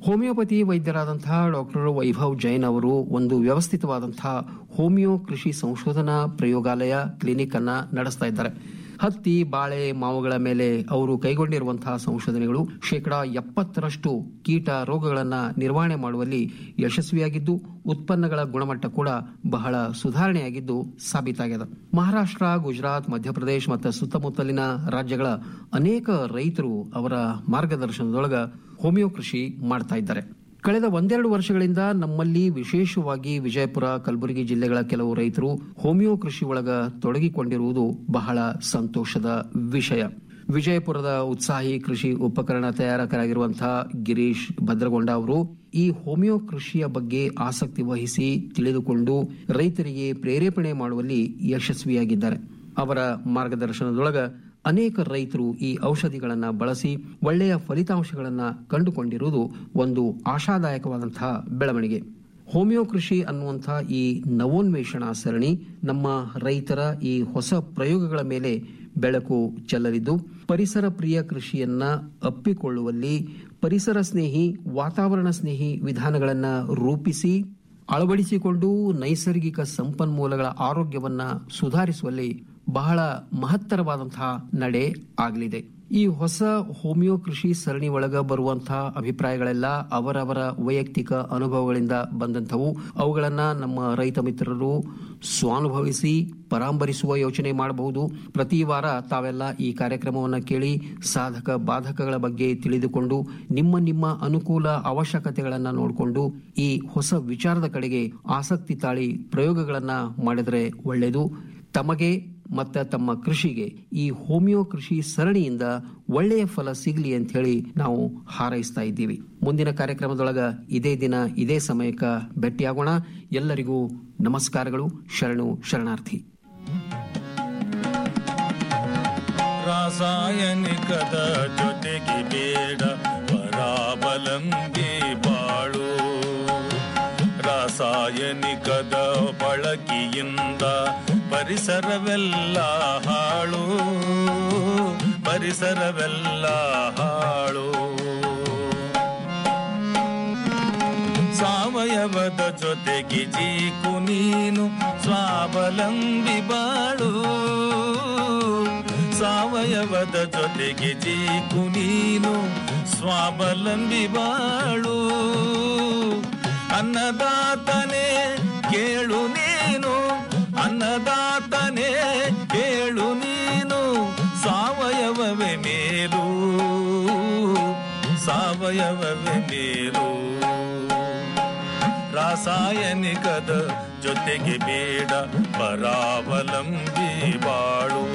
ಹೋಮಿಯೋಪತಿ ವೈದ್ಯರಾದಂತಹ ಡಾಕ್ಟರ್ ವೈಭವ್ ಜೈನ್ ಅವರು ಒಂದು ವ್ಯವಸ್ಥಿತವಾದಂತಹ ಹೋಮಿಯೋ ಕೃಷಿ ಸಂಶೋಧನಾ ಪ್ರಯೋಗಾಲಯ ಕ್ಲಿನಿಕ್ ಅನ್ನ ನಡೆಸ್ತಾ ಇದ್ದಾರೆ ಹತ್ತಿ ಬಾಳೆ ಮಾವುಗಳ ಮೇಲೆ ಅವರು ಕೈಗೊಂಡಿರುವಂತಹ ಸಂಶೋಧನೆಗಳು ಶೇಕಡಾ ಎಪ್ಪತ್ತರಷ್ಟು ಕೀಟ ರೋಗಗಳನ್ನ ನಿರ್ವಹಣೆ ಮಾಡುವಲ್ಲಿ ಯಶಸ್ವಿಯಾಗಿದ್ದು ಉತ್ಪನ್ನಗಳ ಗುಣಮಟ್ಟ ಕೂಡ ಬಹಳ ಸುಧಾರಣೆಯಾಗಿದ್ದು ಸಾಬೀತಾಗಿದೆ ಮಹಾರಾಷ್ಟ್ರ ಗುಜರಾತ್ ಮಧ್ಯಪ್ರದೇಶ ಮತ್ತು ಸುತ್ತಮುತ್ತಲಿನ ರಾಜ್ಯಗಳ ಅನೇಕ ರೈತರು ಅವರ ಮಾರ್ಗದರ್ಶನದೊಳಗ ಹೋಮಿಯೋ ಕೃಷಿ ಮಾಡ್ತಾ ಇದ್ದಾರೆ ಕಳೆದ ಒಂದೆರಡು ವರ್ಷಗಳಿಂದ ನಮ್ಮಲ್ಲಿ ವಿಶೇಷವಾಗಿ ವಿಜಯಪುರ ಕಲಬುರಗಿ ಜಿಲ್ಲೆಗಳ ಕೆಲವು ರೈತರು ಹೋಮಿಯೋ ಕೃಷಿ ಒಳಗ ತೊಡಗಿಕೊಂಡಿರುವುದು ಬಹಳ ಸಂತೋಷದ ವಿಷಯ ವಿಜಯಪುರದ ಉತ್ಸಾಹಿ ಕೃಷಿ ಉಪಕರಣ ತಯಾರಕರಾಗಿರುವಂತಹ ಗಿರೀಶ್ ಭದ್ರಗೊಂಡ ಅವರು ಈ ಹೋಮಿಯೋ ಕೃಷಿಯ ಬಗ್ಗೆ ಆಸಕ್ತಿ ವಹಿಸಿ ತಿಳಿದುಕೊಂಡು ರೈತರಿಗೆ ಪ್ರೇರೇಪಣೆ ಮಾಡುವಲ್ಲಿ ಯಶಸ್ವಿಯಾಗಿದ್ದಾರೆ ಅವರ ಮಾರ್ಗದರ್ಶನದೊಳಗ ಅನೇಕ ರೈತರು ಈ ಔಷಧಿಗಳನ್ನು ಬಳಸಿ ಒಳ್ಳೆಯ ಫಲಿತಾಂಶಗಳನ್ನು ಕಂಡುಕೊಂಡಿರುವುದು ಒಂದು ಆಶಾದಾಯಕವಾದಂತಹ ಬೆಳವಣಿಗೆ ಹೋಮಿಯೋ ಕೃಷಿ ಅನ್ನುವಂತಹ ಈ ನವೋನ್ವೇಷಣಾ ಸರಣಿ ನಮ್ಮ ರೈತರ ಈ ಹೊಸ ಪ್ರಯೋಗಗಳ ಮೇಲೆ ಬೆಳಕು ಚೆಲ್ಲಲಿದ್ದು ಪರಿಸರ ಪ್ರಿಯ ಕೃಷಿಯನ್ನ ಅಪ್ಪಿಕೊಳ್ಳುವಲ್ಲಿ ಪರಿಸರ ಸ್ನೇಹಿ ವಾತಾವರಣ ಸ್ನೇಹಿ ವಿಧಾನಗಳನ್ನ ರೂಪಿಸಿ ಅಳವಡಿಸಿಕೊಂಡು ನೈಸರ್ಗಿಕ ಸಂಪನ್ಮೂಲಗಳ ಆರೋಗ್ಯವನ್ನ ಸುಧಾರಿಸುವಲ್ಲಿ ಬಹಳ ಮಹತ್ತರವಾದಂತಹ ನಡೆ ಆಗಲಿದೆ ಈ ಹೊಸ ಹೋಮಿಯೋ ಕೃಷಿ ಸರಣಿ ಒಳಗ ಬರುವಂತಹ ಅಭಿಪ್ರಾಯಗಳೆಲ್ಲ ಅವರವರ ವೈಯಕ್ತಿಕ ಅನುಭವಗಳಿಂದ ಬಂದಂಥವು ಅವುಗಳನ್ನ ನಮ್ಮ ರೈತ ಮಿತ್ರರು ಸ್ವಾನುಭವಿಸಿ ಪರಾಂಬರಿಸುವ ಯೋಚನೆ ಮಾಡಬಹುದು ಪ್ರತಿ ವಾರ ತಾವೆಲ್ಲ ಈ ಕಾರ್ಯಕ್ರಮವನ್ನು ಕೇಳಿ ಸಾಧಕ ಬಾಧಕಗಳ ಬಗ್ಗೆ ತಿಳಿದುಕೊಂಡು ನಿಮ್ಮ ನಿಮ್ಮ ಅನುಕೂಲ ಅವಶ್ಯಕತೆಗಳನ್ನ ನೋಡಿಕೊಂಡು ಈ ಹೊಸ ವಿಚಾರದ ಕಡೆಗೆ ಆಸಕ್ತಿ ತಾಳಿ ಪ್ರಯೋಗಗಳನ್ನ ಮಾಡಿದರೆ ಒಳ್ಳೆಯದು ತಮಗೆ ಮತ್ತು ತಮ್ಮ ಕೃಷಿಗೆ ಈ ಹೋಮಿಯೋ ಕೃಷಿ ಸರಣಿಯಿಂದ ಒಳ್ಳೆಯ ಫಲ ಸಿಗಲಿ ಅಂತ ಹೇಳಿ ನಾವು ಹಾರೈಸ್ತಾ ಇದ್ದೀವಿ ಮುಂದಿನ ಕಾರ್ಯಕ್ರಮದೊಳಗ ಇದೇ ದಿನ ಇದೇ ಸಮಯಕ್ಕ ಭೇಟಿಯಾಗೋಣ ಎಲ್ಲರಿಗೂ ನಮಸ್ಕಾರಗಳು ಶರಣು ಶರಣಾರ್ಥಿ ರಾಸಾಯನಿಕದ ಜೊತೆಗೆ ಬೇಡ ಪರಾವಲಂಬಿ ಬಾಳು ರಾಸಾಯನಿಕದ ಬಳಕೆಯಿಂದ ಪರಿಸರವೆಲ್ಲ ಹಾಳು ಪರಿಸರವೆಲ್ಲ ಹಾಳು ಸಾವಯವದ ಜೊತೆಗೆ ಜೀಕು ನೀನು ಸ್ವಾವಲಂಬಿ ಬಾಳು ಸಾವಯವದ ಜೊತೆಗೆ ಜೀಕು ನೀನು ಸ್ವಾವಲಂಬಿ ಬಾಳು ಅನ್ನದಾತನೇ ಕೇಳು ನೀನು ಅನ್ನದಾತನೇ ಕೇಳು ನೀನು ಸಾವಯವವೇ ಮೇಲು ಸಾವಯವವೇ ಮೇಲು ರಾಸಾಯನಿಕದ ಜೊತೆಗೆ ಬೇಡ ಪರಾವಲಂಬಿ ಬಾಳು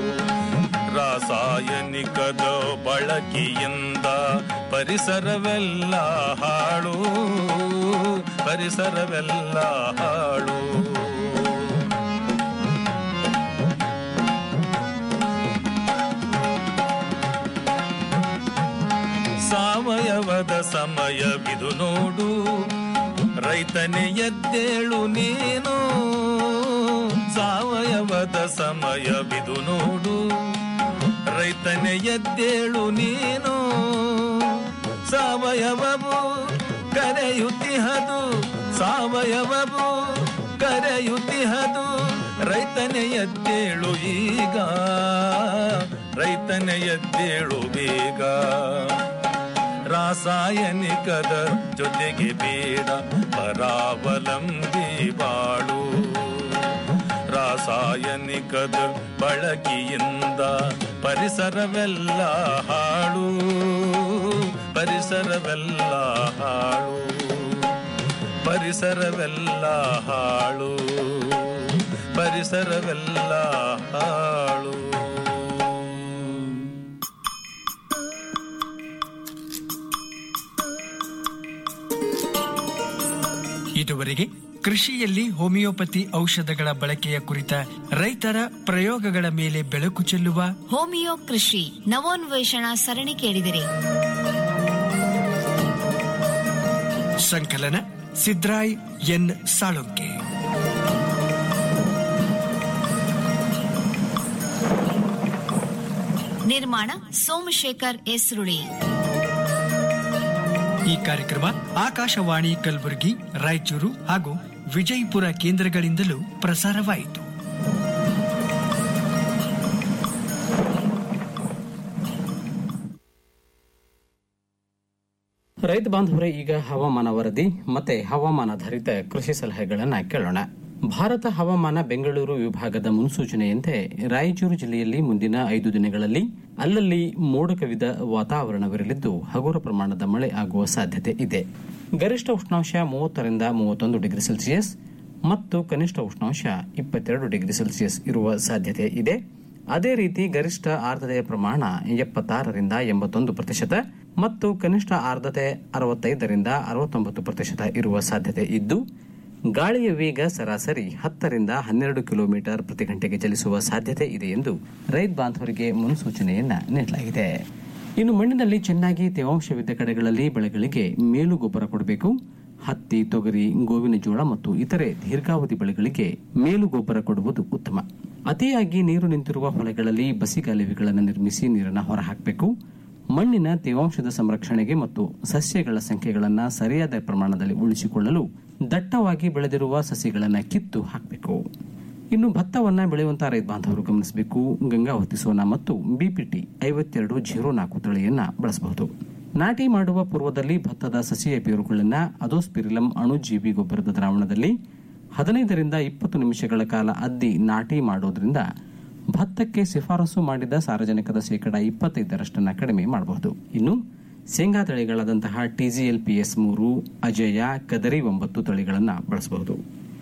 ರಾಸಾಯನಿಕದ ಬಳಕೆಯಿಂದ ಪರಿಸರವೆಲ್ಲ ಹಾಳು ಪರಿಸರವೆಲ್ಲ ಹಾಳು ಸಾವಯವದ ಸಮಯವಿದು ನೋಡು ರೈತನೇ ಎದ್ದೇಳು ನೀನು ಸಾವಯವದ ಸಮಯವಿದು ನೋಡು ರೈತನೇ ಎದ್ದೇಳು ನೀನು ಸಾವಯವವು ಕರೆಯುತ್ತಿಹದು ಸಾವಯವವು ಕರೆಯುತ್ತಿಹದು ರೈತನೇ ಎದ್ದೇಳು ಈಗ ರೈತನೇ ಎದ್ದೇಳು ಬೇಗ ರಾಸಾಯನಿಕದ ಜೊತೆಗೆ ಬೇಡ ಪರಾವಲಂಬಿ ಬಾಳು ರಾಸಾಯನಿಕದ ಬಳಕೆಯಿಂದ ಪರಿಸರವೆಲ್ಲ ಹಾಳು ಪರಿಸರವೆಲ್ಲ ಹಾಳು ಪರಿಸರವೆಲ್ಲ ಹಾಳು ಪರಿಸರವೆಲ್ಲ ಹಾಳು ಇದುವರೆಗೆ ಕೃಷಿಯಲ್ಲಿ ಹೋಮಿಯೋಪತಿ ಔಷಧಗಳ ಬಳಕೆಯ ಕುರಿತ ರೈತರ ಪ್ರಯೋಗಗಳ ಮೇಲೆ ಬೆಳಕು ಚೆಲ್ಲುವ ಹೋಮಿಯೋ ಕೃಷಿ ನವೋನ್ವೇಷಣಾ ಸರಣಿ ಕೇಳಿದಿರಿ ಸಂಕಲನ ಸಿದ್ರಾಯ್ ಎನ್ ಸಾಳುಂಕೆ ನಿರ್ಮಾಣ ಸೋಮಶೇಖರ್ ಎಸ್ರುಳಿ ಈ ಕಾರ್ಯಕ್ರಮ ಆಕಾಶವಾಣಿ ಕಲಬುರಗಿ ರಾಯಚೂರು ಹಾಗೂ ವಿಜಯಪುರ ಕೇಂದ್ರಗಳಿಂದಲೂ ಪ್ರಸಾರವಾಯಿತು ರೈತ ಬಾಂಧವರೇ ಈಗ ಹವಾಮಾನ ವರದಿ ಮತ್ತೆ ಹವಾಮಾನಾಧಾರಿತ ಕೃಷಿ ಸಲಹೆಗಳನ್ನು ಕೇಳೋಣ ಭಾರತ ಹವಾಮಾನ ಬೆಂಗಳೂರು ವಿಭಾಗದ ಮುನ್ಸೂಚನೆಯಂತೆ ರಾಯಚೂರು ಜಿಲ್ಲೆಯಲ್ಲಿ ಮುಂದಿನ ಐದು ದಿನಗಳಲ್ಲಿ ಅಲ್ಲಲ್ಲಿ ಮೋಡ ಕವಿದ ವಾತಾವರಣವಿರಲಿದ್ದು ಹಗುರ ಪ್ರಮಾಣದ ಮಳೆ ಆಗುವ ಸಾಧ್ಯತೆ ಇದೆ ಗರಿಷ್ಠ ಉಷ್ಣಾಂಶ ಮೂವತ್ತರಿಂದ ಮೂವತ್ತೊಂದು ಡಿಗ್ರಿ ಸೆಲ್ಸಿಯಸ್ ಮತ್ತು ಕನಿಷ್ಠ ಉಷ್ಣಾಂಶ ಇಪ್ಪತ್ತೆರಡು ಡಿಗ್ರಿ ಸೆಲ್ಸಿಯಸ್ ಇರುವ ಸಾಧ್ಯತೆ ಇದೆ ಅದೇ ರೀತಿ ಗರಿಷ್ಠ ಆರ್ದ್ರತೆಯ ಪ್ರಮಾಣ ಎಪ್ಪತ್ತಾರರಿಂದ ಎಂಬತ್ತೊಂದು ಪ್ರತಿಶತ ಮತ್ತು ಕನಿಷ್ಠ ಆರ್ದ್ರತೆ ಅರವತ್ತೈದರಿಂದ ಅರವತ್ತೊಂಬತ್ತು ಪ್ರತಿಶತ ಇರುವ ಸಾಧ್ಯತೆ ಇದ್ದು ಗಾಳಿಯ ವೇಗ ಸರಾಸರಿ ಹತ್ತರಿಂದ ಹನ್ನೆರಡು ಕಿಲೋಮೀಟರ್ ಪ್ರತಿ ಗಂಟೆಗೆ ಚಲಿಸುವ ಸಾಧ್ಯತೆ ಇದೆ ಎಂದು ರೈತ ಬಾಂಧವರಿಗೆ ಮುನ್ಸೂಚನೆಯನ್ನ ನೀಡಲಾಗಿದೆ ಇನ್ನು ಮಣ್ಣಿನಲ್ಲಿ ಚೆನ್ನಾಗಿ ತೇವಾಂಶವಿದ್ದ ಕಡೆಗಳಲ್ಲಿ ಬೆಳೆಗಳಿಗೆ ಮೇಲು ಗೊಬ್ಬರ ಕೊಡಬೇಕು ಹತ್ತಿ ತೊಗರಿ ಗೋವಿನ ಜೋಳ ಮತ್ತು ಇತರೆ ದೀರ್ಘಾವಧಿ ಬೆಳೆಗಳಿಗೆ ಮೇಲು ಗೊಬ್ಬರ ಕೊಡುವುದು ಉತ್ತಮ ಅತಿಯಾಗಿ ನೀರು ನಿಂತಿರುವ ಹೊಲಗಳಲ್ಲಿ ಬಸಿಗಾಲುವೆಗಳನ್ನು ನಿರ್ಮಿಸಿ ನೀರನ್ನು ಹೊರಹಾಕಬೇಕು ಮಣ್ಣಿನ ತೇವಾಂಶದ ಸಂರಕ್ಷಣೆಗೆ ಮತ್ತು ಸಸ್ಯಗಳ ಸಂಖ್ಯೆಗಳನ್ನು ಸರಿಯಾದ ಪ್ರಮಾಣದಲ್ಲಿ ಉಳಿಸಿಕೊಳ್ಳಲು ದಟ್ಟವಾಗಿ ಬೆಳೆದಿರುವ ಸಸಿಗಳನ್ನು ಕಿತ್ತು ಹಾಕಬೇಕು ಇನ್ನು ಭತ್ತವನ್ನ ಬೆಳೆಯುವಂತಹ ರೈತ ಬಾಂಧವರು ಗಮನಿಸಬೇಕು ಗಂಗಾವತಿ ಸೋನಾ ಮತ್ತು ಬಿಪಿಟಿ ಐವತ್ತೆರಡು ಜೀರೋ ನಾಲ್ಕು ತಳಿಯನ್ನ ಬಳಸಬಹುದು ನಾಟಿ ಮಾಡುವ ಪೂರ್ವದಲ್ಲಿ ಭತ್ತದ ಸಸಿಯ ಬೇರುಗಳನ್ನ ಅದೋಸ್ಪಿರಿಲಂ ಅಣುಜೀವಿ ಗೊಬ್ಬರದ ದ್ರಾವಣದಲ್ಲಿ ಹದಿನೈದರಿಂದ ಇಪ್ಪತ್ತು ನಿಮಿಷಗಳ ಕಾಲ ಅದ್ದಿ ನಾಟಿ ಮಾಡೋದ್ರಿಂದ ಭತ್ತಕ್ಕೆ ಶಿಫಾರಸು ಮಾಡಿದ ಸಾರಜನಕದ ಶೇಕಡ ಇಪ್ಪತ್ತೈದರಷ್ಟನ್ನ ಕಡಿಮೆ ಮಾಡಬಹುದು ಇನ್ನು ಶೇಂಗಾ ತಳಿಗಳಾದಂತಹ ಟಿಜಿಎಲ್ ಪಿಎಸ್ ಮೂರು ಅಜಯ ಕದರಿ ಒಂಬತ್ತು ತಳಿಗಳನ್ನು ಬಳಸಬಹುದು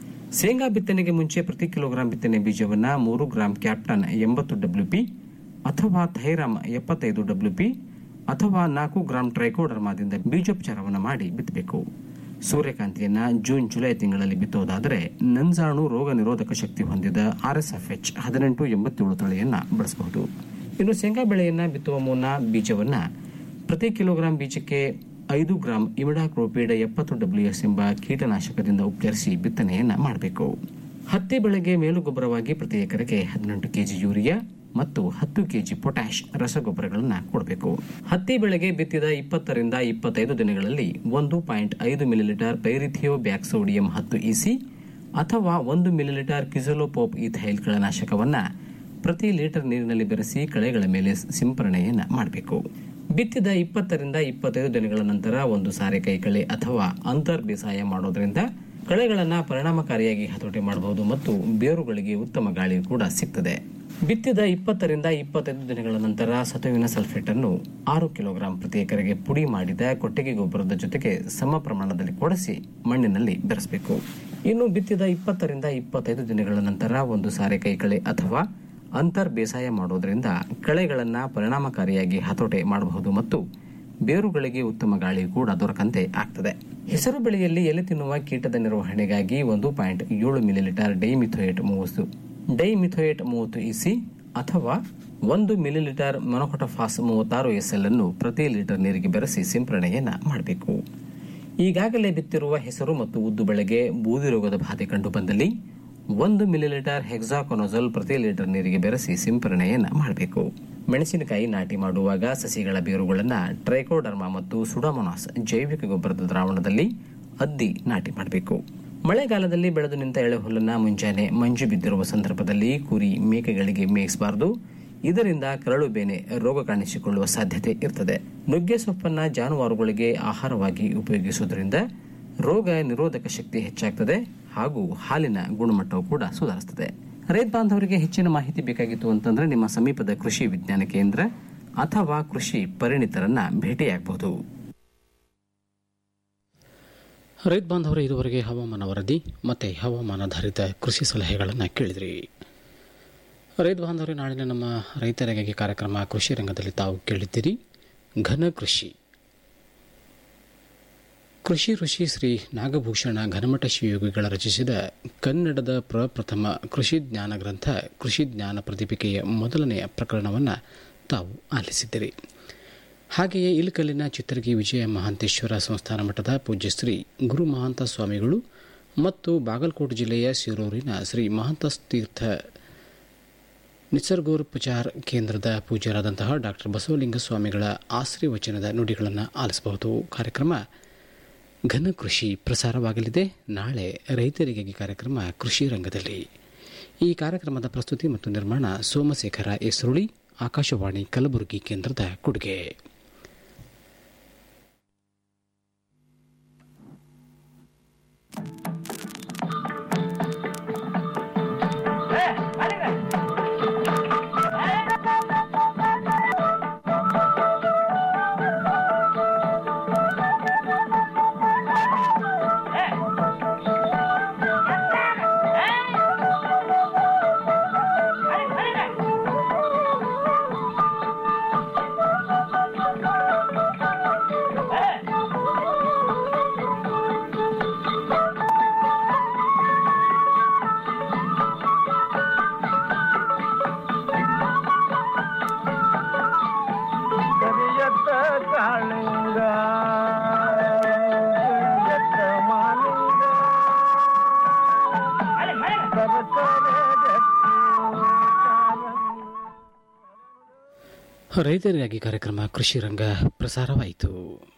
ಶೇಂಗಾ ಬಿತ್ತನೆಗೆ ಮುಂಚೆ ಪ್ರತಿ ಕಿಲೋಗ್ರಾಂ ಬಿತ್ತನೆ ಬೀಜವನ್ನ ಮೂರು ಗ್ರಾಂ ಕ್ಯಾಪ್ಟನ್ ಎಂಬತ್ತು ಡಬ್ಲ್ಯೂಪಿ ಅಥವಾ ಥೈರಾಮ್ ಎಪ್ಪತ್ತೈದು ಡಬ್ಲ್ಯೂಪಿ ಅಥವಾ ನಾಲ್ಕು ಗ್ರಾಂ ಟ್ರೈಕೋಡರ್ಮಾದಿಂದ ಬೀಜೋಪಚಾರವನ್ನು ಮಾಡಿ ಬಿತ್ತಬೇಕು ಸೂರ್ಯಕಾಂತಿಯನ್ನ ಜೂನ್ ಜುಲೈ ತಿಂಗಳಲ್ಲಿ ಬಿತ್ತುವುದಾದರೆ ನಂಜಾಣು ರೋಗ ನಿರೋಧಕ ಶಕ್ತಿ ಹೊಂದಿದ ಆರ್ಎಸ್ಎಫ್ಎಚ್ ಹದಿನೆಂಟು ಎಂಬತ್ತೇಳು ತಳಿಯನ್ನ ಬಳಸಬಹುದು ಇನ್ನು ಶೇಂಗಾ ಬೆಳೆಯನ್ನ ಬಿತ್ತುವ ಮುನ್ನ ಬೀಜವನ್ನ ಪ್ರತಿ ಕಿಲೋಗ್ರಾಂ ಬೀಜಕ್ಕೆ ಐದು ಗ್ರಾಂ ಇಮಿಡಾಕ್ರೋಪೀಡ್ ಎಪ್ಪತ್ತು ಡಬ್ಲ್ಯೂಎಸ್ ಎಂಬ ಕೀಟನಾಶಕದಿಂದ ಉಪಚರಿಸಿ ಬಿತ್ತನೆಯನ್ನ ಮಾಡಬೇಕು ಹತ್ತಿ ಬೆಳೆಗೆ ಮೇಲುಗೊಬ್ಬರವಾಗಿ ಪ್ರತಿ ಎಕರೆಗೆ ಹದಿನೆಂಟು ಕೆಜಿ ಯೂರಿಯಾ ಮತ್ತು ಹತ್ತು ಕೆಜಿ ಪೊಟ್ಯಾಶ್ ರಸಗೊಬ್ಬರಗಳನ್ನು ಕೊಡಬೇಕು ಹತ್ತಿ ಬೆಳೆಗೆ ಬಿತ್ತಿದ ಇಪ್ಪತ್ತರಿಂದ ಇಪ್ಪತ್ತೈದು ದಿನಗಳಲ್ಲಿ ಒಂದು ಪಾಯಿಂಟ್ ಐದು ಮಿಲಿಲೀಟರ್ ಪೈರಿಥಿಯೋ ಬ್ಯಾಕ್ ಸೋಡಿಯಂ ಹತ್ತು ಇಸಿ ಅಥವಾ ಒಂದು ಮಿಲಿಲೀಟರ್ ಕಿಸೋಲೋಪೋಪ್ ಈಥೈಲ್ ಕಳೆನಾಶಕವನ್ನ ಪ್ರತಿ ಲೀಟರ್ ನೀರಿನಲ್ಲಿ ಬೆರೆಸಿ ಕಳೆಗಳ ಮೇಲೆ ಸಿಂಪರಣೆಯನ್ನ ಮಾಡಬೇಕು ಬಿತ್ತಿದ ಇಪ್ಪತ್ತರಿಂದ ಇಪ್ಪತ್ತೈದು ದಿನಗಳ ನಂತರ ಒಂದು ಸಾರೆ ಕೈಕಳೆ ಅಥವಾ ಅಂತರ್ ಬೇಸಾಯ ಮಾಡೋದ್ರಿಂದ ಕಳೆಗಳನ್ನ ಪರಿಣಾಮಕಾರಿಯಾಗಿ ಹತೋಟಿ ಮಾಡಬಹುದು ಮತ್ತು ಬೇರುಗಳಿಗೆ ಉತ್ತಮ ಗಾಳಿ ಕೂಡ ಸಿಗ್ತದೆ ಬಿತ್ತಿದ ಇಪ್ಪತ್ತರಿಂದ ಇಪ್ಪತ್ತೈದು ದಿನಗಳ ನಂತರ ಸತುವಿನ ಸಲ್ಫೇಟ್ ಅನ್ನು ಆರು ಕಿಲೋಗ್ರಾಂ ಪ್ರತಿ ಎಕರೆಗೆ ಪುಡಿ ಮಾಡಿದ ಕೊಟ್ಟಿಗೆ ಗೊಬ್ಬರದ ಜೊತೆಗೆ ಸಮ ಪ್ರಮಾಣದಲ್ಲಿ ಕೊಡಿಸಿ ಮಣ್ಣಿನಲ್ಲಿ ಬೆರೆಸಬೇಕು ಇನ್ನು ಬಿತ್ತಿದ ಇಪ್ಪತ್ತರಿಂದ ಇಪ್ಪತ್ತೈದು ದಿನಗಳ ನಂತರ ಒಂದು ಸಾರೆ ಕೈಕಳೆ ಅಥವಾ ಅಂತರ್ ಬೇಸಾಯ ಮಾಡೋದ್ರಿಂದ ಕಳೆಗಳನ್ನ ಪರಿಣಾಮಕಾರಿಯಾಗಿ ಹತೋಟಿ ಮಾಡಬಹುದು ಮತ್ತು ಬೇರುಗಳಿಗೆ ಉತ್ತಮ ಗಾಳಿ ಕೂಡ ದೊರಕಂತೆ ಆಗ್ತದೆ ಹೆಸರು ಬೆಳೆಯಲ್ಲಿ ಎಲೆ ತಿನ್ನುವ ಕೀಟದ ನಿರ್ವಹಣೆಗಾಗಿ ಒಂದು ಪಾಯಿಂಟ್ ಏಳು ಮಿಲಿಲೀಟರ್ ಡೈಮಿಥೋಯೇಟ್ ಮೂವತ್ತು ಡೈಮಿಥೋಯೇಟ್ ಮೂವತ್ತು ಇಸಿ ಅಥವಾ ಒಂದು ಮಿಲಿಲೀಟರ್ ಮೊನೊಕೊಟಫಾಸ್ ಮೂವತ್ತಾರು ಎಸ್ಎಲ್ ಅನ್ನು ಪ್ರತಿ ಲೀಟರ್ ನೀರಿಗೆ ಬೆರೆಸಿ ಸಿಂಪರಣೆಯನ್ನ ಮಾಡಬೇಕು ಈಗಾಗಲೇ ಬಿತ್ತಿರುವ ಹೆಸರು ಮತ್ತು ಉದ್ದು ಬೆಳೆಗೆ ಬೂದಿ ರೋಗದ ಬಾಧೆ ಕಂಡು ಬಂದಲ್ಲಿ ಒಂದು ಮಿಲಿಲೀಟರ್ ಹೆಕ್ಸಾಕೊನೋಜಲ್ ಪ್ರತಿ ಲೀಟರ್ ನೀರಿಗೆ ಬೆರೆಸಿ ಸಿಂಪರಣೆಯನ್ನ ಮಾಡಬೇಕು ಮೆಣಸಿನಕಾಯಿ ನಾಟಿ ಮಾಡುವಾಗ ಸಸಿಗಳ ಬೇರುಗಳನ್ನು ಟ್ರೈಕೋಡರ್ಮಾ ಮತ್ತು ಸುಡಾಮೊನಾಸ್ ಜೈವಿಕ ಗೊಬ್ಬರದ ದ್ರಾವಣದಲ್ಲಿ ಅದ್ದಿ ನಾಟಿ ಮಾಡಬೇಕು ಮಳೆಗಾಲದಲ್ಲಿ ಬೆಳೆದು ನಿಂತ ಎಳೆಹುಲ್ಲನ್ನ ಮುಂಜಾನೆ ಮಂಜು ಬಿದ್ದಿರುವ ಸಂದರ್ಭದಲ್ಲಿ ಕುರಿ ಮೇಕೆಗಳಿಗೆ ಮೇಯಿಸಬಾರದು ಇದರಿಂದ ಕರಳು ಬೇನೆ ರೋಗ ಕಾಣಿಸಿಕೊಳ್ಳುವ ಸಾಧ್ಯತೆ ಇರ್ತದೆ ನುಗ್ಗೆ ಸೊಪ್ಪನ್ನ ಜಾನುವಾರುಗಳಿಗೆ ಆಹಾರವಾಗಿ ಉಪಯೋಗಿಸುವುದರಿಂದ ರೋಗ ನಿರೋಧಕ ಶಕ್ತಿ ಹೆಚ್ಚಾಗ್ತದೆ ಹಾಗೂ ಹಾಲಿನ ಗುಣಮಟ್ಟವು ಕೂಡ ಸುಧಾರಿಸುತ್ತದೆ ರೈತ ಬಾಂಧವರಿಗೆ ಹೆಚ್ಚಿನ ಮಾಹಿತಿ ಬೇಕಾಗಿತ್ತು ಅಂತಂದ್ರೆ ನಿಮ್ಮ ಸಮೀಪದ ಕೃಷಿ ವಿಜ್ಞಾನ ಕೇಂದ್ರ ಅಥವಾ ಕೃಷಿ ಪರಿಣಿತರನ್ನ ಭೇಟಿಯಾಗಬಹುದು ರೈತ ಬಾಂಧವರು ಇದುವರೆಗೆ ಹವಾಮಾನ ವರದಿ ಮತ್ತು ಹವಾಮಾನಾಧಾರಿತ ಕೃಷಿ ಸಲಹೆಗಳನ್ನು ಕೇಳಿದ್ರಿ ರೈತ ಬಾಂಧವರೇ ನಾಳಿನ ನಮ್ಮ ರೈತರಿಗಾಗಿ ಕಾರ್ಯಕ್ರಮ ಕೃಷಿ ರಂಗದಲ್ಲಿ ತಾವು ಕೇಳಿದ್ದೀರಿ ಘನ ಕೃಷಿ ಕೃಷಿ ಋಷಿ ಶ್ರೀ ನಾಗಭೂಷಣ ಘನಮಠ ಶಿವಯೋಗಿಗಳ ರಚಿಸಿದ ಕನ್ನಡದ ಪ್ರಪ್ರಥಮ ಕೃಷಿ ಜ್ಞಾನ ಗ್ರಂಥ ಕೃಷಿ ಜ್ಞಾನ ಪ್ರದೀಪಿಕೆಯ ಮೊದಲನೆಯ ಪ್ರಕರಣವನ್ನು ತಾವು ಆಲಿಸಿದ್ದೀರಿ ಹಾಗೆಯೇ ಇಲ್ಕಲ್ಲಿನ ಚಿತ್ರಗಿ ವಿಜಯ ಮಹಾಂತೇಶ್ವರ ಸಂಸ್ಥಾನ ಮಠದ ಪೂಜ್ಯ ಶ್ರೀ ಗುರು ಮಹಾಂತ ಸ್ವಾಮಿಗಳು ಮತ್ತು ಬಾಗಲಕೋಟೆ ಜಿಲ್ಲೆಯ ಸಿರೂರಿನ ಶ್ರೀ ಮಹಾಂತ ತೀರ್ಥ ನಿಸರ್ಗೋಪಚಾರ್ ಕೇಂದ್ರದ ಪೂಜ್ಯರಾದಂತಹ ಡಾಕ್ಟರ್ ಬಸವಲಿಂಗ ಸ್ವಾಮಿಗಳ ಆಶ್ರೀವಚನದ ನುಡಿಗಳನ್ನು ಆಲಿಸಬಹುದು ಕಾರ್ಯಕ್ರಮ ಘನ ಕೃಷಿ ಪ್ರಸಾರವಾಗಲಿದೆ ನಾಳೆ ರೈತರಿಗಾಗಿ ಕಾರ್ಯಕ್ರಮ ಕೃಷಿ ರಂಗದಲ್ಲಿ ಈ ಕಾರ್ಯಕ್ರಮದ ಪ್ರಸ್ತುತಿ ಮತ್ತು ನಿರ್ಮಾಣ ಸೋಮಶೇಖರ ಎಸ್ರುಳಿ ಆಕಾಶವಾಣಿ ಕಲಬುರಗಿ ಕೇಂದ್ರದ ಕೊಡುಗೆ ಕರಿಯತ್ತ ಕಾಳಿಂಗ ಕರಿಯತ್ತ ಮಾಲಿಂಗ ಸರಸರ ರೈತರಿಗಾಗಿ ಕಾರ್ಯಕ್ರಮ ಕೃಷಿ ರಂಗ ಪ್ರಸಾರವಾಯಿತು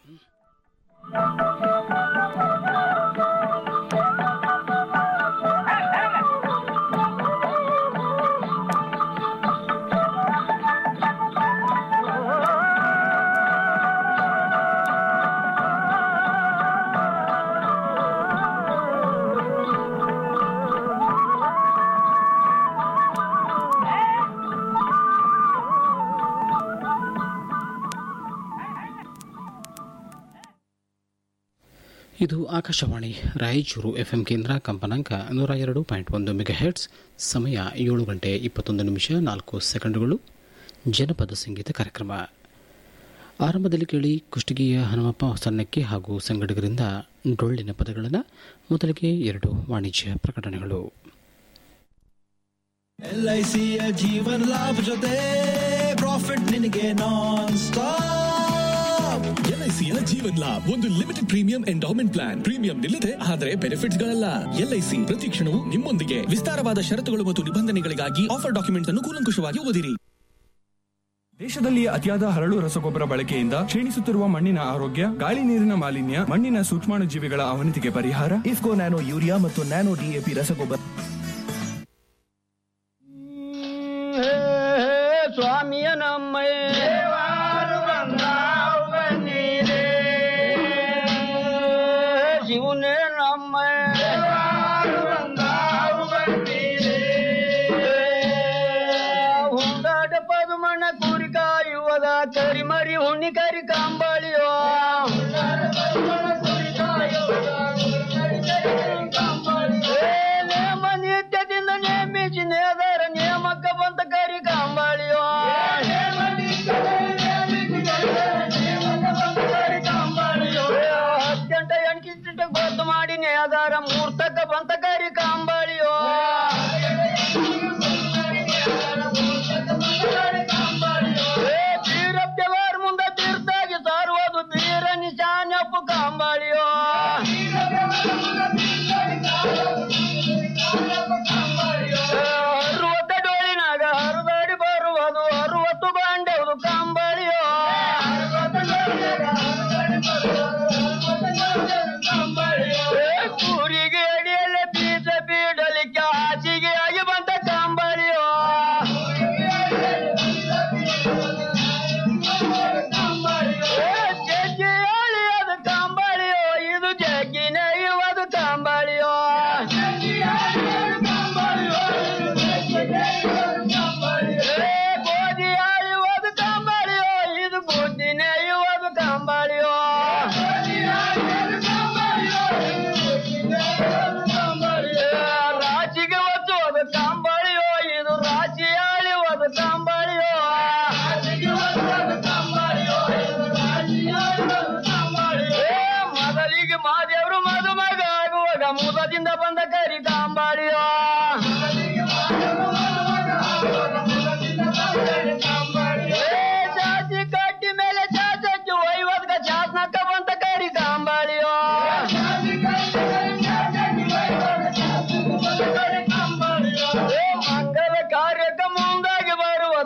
ಇದು ಆಕಾಶವಾಣಿ ರಾಯಚೂರು ಎಫ್ಎಂ ಕೇಂದ್ರ ಕಂಪನಾಂಕ ನೂರ ಎರಡು ಪಾಯಿಂಟ್ ಒಂದು ಮೆಗಾ ಹೆಡ್ಸ್ ಸಮಯ ಏಳು ಗಂಟೆ ಇಪ್ಪತ್ತೊಂದು ನಿಮಿಷ ನಾಲ್ಕು ಸೆಕೆಂಡುಗಳು ಜನಪದ ಸಂಗೀತ ಕಾರ್ಯಕ್ರಮ ಆರಂಭದಲ್ಲಿ ಕೇಳಿ ಕುಷ್ಟಗಿಯ ಹನುಮಪ್ಪ ಹೊಸನ್ನಕ್ಕೆ ಹಾಗೂ ಸಂಗಡಿಗರಿಂದ ಡೊಳ್ಳಿನ ಪದಗಳನ್ನು ಮೊದಲಿಗೆ ಎರಡು ವಾಣಿಜ್ಯ ಪ್ರಕಟಣೆಗಳು ಎಲ್ಐಸಿಯ ಜೀವನ ಲಾಭ ಜೊತೆ ಪ್ರಾಫಿಟ್ ನಿನಗೆ ನಾನ್ ಸ್ಟಾಪ್ ಎಲ್ಐಸಿಯ ಜೀವನ್ ಲಾಭ್ ಒಂದು limited premium endowment plan premium ನಿಲ್ಲದೆ ಆದರೆ ಬೆನಿಫಿಟ್ಸ್ ಗಳಲ್ಲ ಎಲ್ಐಸಿ ಪ್ರತಿ ಕ್ಷಣವೂ ನಿಮ್ಮೊಂದಿಗೆ ವಿಸ್ತಾರವಾದ ಷರತ್ತುಗಳು ಮತ್ತು ನಿಬಂಧನೆಗಳಿಗಾಗಿ ಆಫರ್ ಡಾಕ್ಯುಮೆಂಟ್ ಅನ್ನು ಕೂಲಂಕುಷವಾಗಿ ಓದಿರಿ ದೇಶದಲ್ಲಿ ಅತಿಯಾದ ಹರಳು ರಸಗೊಬ್ಬರ ಬಳಕೆಯಿಂದ ಕ್ಷೀಣಿಸುತ್ತಿರುವ ಮಣ್ಣಿನ ಆರೋಗ್ಯ ಗಾಳಿ ನೀರಿನ ಮಾಲಿನ್ಯ ಮಣ್ಣಿನ ಸೂಕ್ಷ್ಮಾಣು ಜೀವಿಗಳ ಅವನತಿಗೆ ಪರಿಹಾರ ಇಫ್ಕೋ ನ್ಯಾನೋ ಯೂರಿಯಾ ಮತ್ತು ನ್ಯಾನೋ ಡಿಎಪಿ ರಸಗೊಬ್ಬರ ಸ್ವಾಮಿಯ ನಮ್ಮಯ ಶಿವನೇ ನಮ್ಮಯ ಹುಂದಾಟ ಪದುಮಣ್ಣ ಕೂರಿ ಕಾಯುವದ ಕರಿಮರಿ ಹುಣ್ಣಿ ಕರಿ ಕಾಂಬಳಿಯೋ ನೇಮ ನಿತ್ಯದಿಂದ ನೇಮಿಸಿ ನೇದರ ನೇಮಕ್ಕ ಬಂತ ಕರಿ ಕಾಂಬಳಿಯೋ ಹತ್ತೆಂಟ ಎಣ್ಕಿಂಟ ಗೊತ್ತು ಮಾಡಿ ನೇದಾರ ಮೂರ್ತಕ್ಕ ಬಂತ ಕರಿ ಕಾಂಬಳಿಯೋ ತೀರಪ್ತವಾರ ಮುಂದೆ ತೀರ್ಥಾಗಿ ಸಾರ